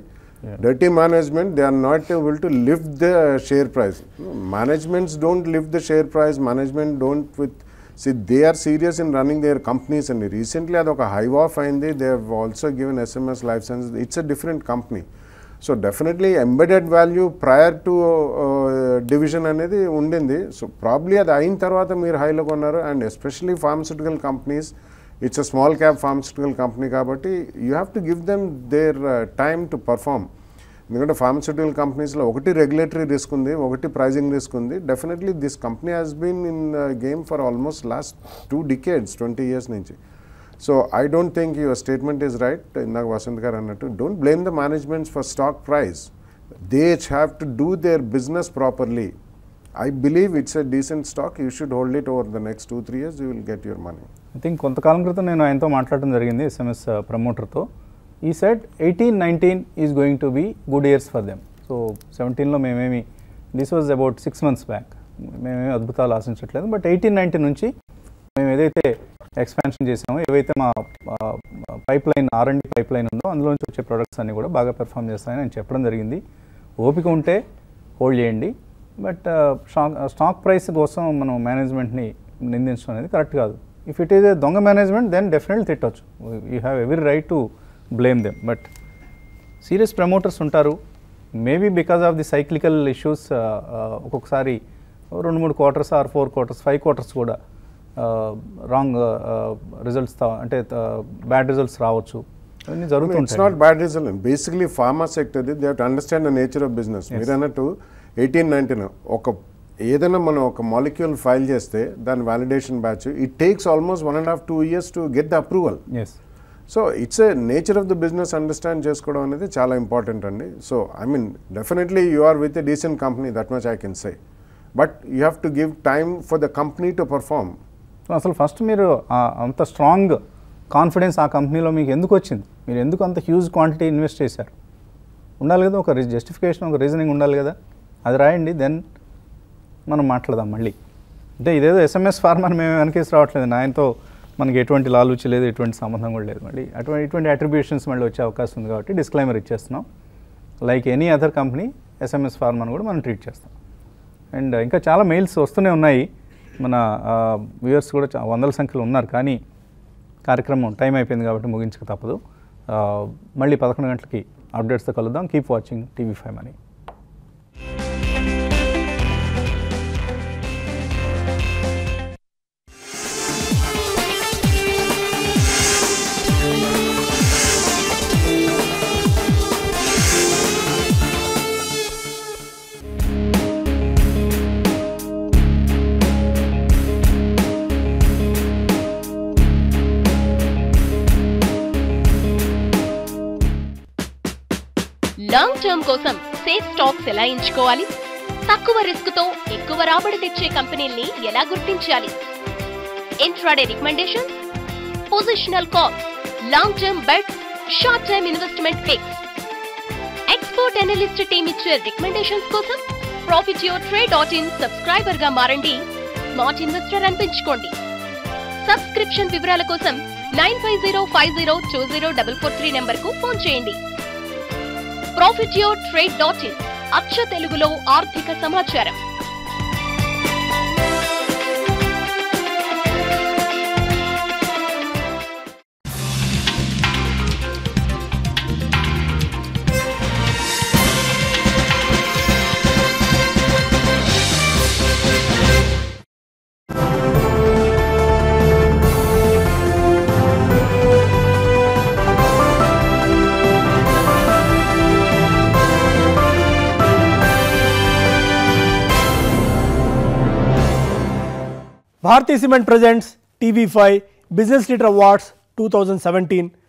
Dirty management, they are not able to lift the share price. Managements don't lift the share price. Management don't with see they are serious in running their companies and recently అదొక hive off అయింది they have also given SMS life science it's a different company so definitely embedded value prior to division అనేది ఉండింది so probably అది అయిన తర్వాత మీరు హైలో కొన్నారు and especially pharmaceutical companies it's a small cap pharmaceutical company కాబట్టి you have to give them their time to perform ఎందుకంటే ఫార్మస్యూటికల్ కంపెనీస్లో ఒకటి రెగ్యులేటరీ రిస్క్ ఉంది ఒకటి ప్రైజింగ్ రిస్క్ ఉంది definitely this company has been in game for almost last two decades twenty years నుంచి so I don't think your statement is right ఇందాక వసంత్ గారు అన్నట్టు don't blame the managements for stock price they have to do their business properly I believe it's a decent stock you should hold it over the next two three years you will get your money I think కొంతకాలం క్రితం నేను ఆయనతో మాట్లాడడం జరిగింది SMS ప్రమోటర్తో ఈ set eighteen nineteen is going to be good years for them so సెవెంటీన్లో మేమేమి this was about six months back మేమేమి అద్భుతాలు ఆశించట్లేదు బట్ ఎయిటీన్ నైన్టీన్ నుంచి మేము ఏదైతే ఎక్స్పాన్షన్ చేసామో ఏవైతే మా pipeline are and pipeline ఉందో అందులోంచి వచ్చే ప్రొడక్ట్స్ అన్ని కూడా బాగా పెర్ఫామ్ చేస్తాయని నేను చెప్పడం జరిగింది ఓపిక ఉంటే హోల్డ్ చేయండి బట్ స్టాక్ స్టాక్ ప్రైస్ కోసం మనం మేనేజ్మెంట్ని నిందించడం అనేది కరెక్ట్ కాదు ఇఫ్ ఇట్ ఈస్ ఏ దొంగ మేనేజ్మెంట్ దెన్ డెఫినెట్లీ తిట్టవచ్చు you have every right to blame them but serious promoters ఉంటారు maybe because of the cyclical issues ఒక్కొక్కసారి రెండు మూడు quarters or four quarters five quarters కూడా రాంగ్ రిజల్ట్స్ అంటే bad results రావచ్చు అవన్నీ ఇట్స్ జరుగుతుంటాయి not bad reason basically pharma sector they to understand the nature of business మీరు అన్నట్టు ఎయిటీన్ నైన్టీన్ ఒక ఏదైనా మనం ఒక మాలిక్యూల్ ఫైల్ చేస్తే దాని validation batch it takes almost one and half two years to get the approval yes so it's a nature of the business understand చేసుకోవడం అనేది చాలా ఇంపార్టెంట్ అండి so I mean definitely you are with a decent company that much I can say but you have to give time for the company to perform so అసలు first మీరు ఆ- అంత strong confidence ఆ కంపెనీలో మీకు ఎందుకు వచ్చింది మీరు ఎందుకు అంత హ్యూజ్ క్వాంటిటీ ఇన్వెస్ట్ చేశారు ఉండాలి కదా ఒక జస్టిఫికేషన్ ఒక రీజనింగ్ ఉండాలి కదా అది రాయండి దెన్ మనం మాట్లాడదాం మళ్ళీ అంటే ఇదేదో ఎస్ఎంఎస్ ఫార్మర్ మేము వెనకేసి రావట్లేదు ఆయనతో మనకి ఎటువంటి లాలూచి లేదు ఎటువంటి సంబంధం కూడా లేదు మళ్ళీ అటువంటి ఇటువంటి అట్రిబ్యూషన్స్ మళ్ళీ వచ్చే అవకాశం ఉంది కాబట్టి డిస్క్లైమర్ ఇచ్చేస్తున్నాం like any other company SMS ఫార్మర్ని కూడా మనం ట్రీట్ చేస్తాం అండ్ ఇంకా చాలా మెయిల్స్ వస్తూనే ఉన్నాయి మన వ్యూయర్స్ కూడా చా- వందల సంఖ్యలో ఉన్నారు కానీ కార్యక్రమం టైం అయిపోయింది కాబట్టి ముగించక తప్పదు ఆ, మళ్ళీ పదకొండు గంటలకి అప్డేట్స్తో కలుద్దాం కీప్ వాచింగ్ టీవీ ఫైవ్ అని లాంగ్ టర్మ్ కోసం సేఫ్ స్టాక్స్ ఎలా ఎంచుకోవాలి తక్కువ రిస్క్ తో ఎక్కువ రాబడి తెచ్చే కంపెనీల్ని ఎలా గుర్తించాలి intraday recommendation positional calls long term bets short term investment picks expert analyst team ఇచ్చే రికమెండేషన్స్ కోసం profit your trade dot in subscriber గా మారండి స్మార్ట్ ఇన్వెస్టర్ అనిపించుకోండి సబ్స్క్రిప్షన్ వివరాల కోసం nine five zero five zero two zero double four three number కు phone చేయండి profit your trade dot in అచ్చ తెలుగులో ఆర్థిక సమాచారం Bharti Cement presents TV5 Business Leader Awards 2017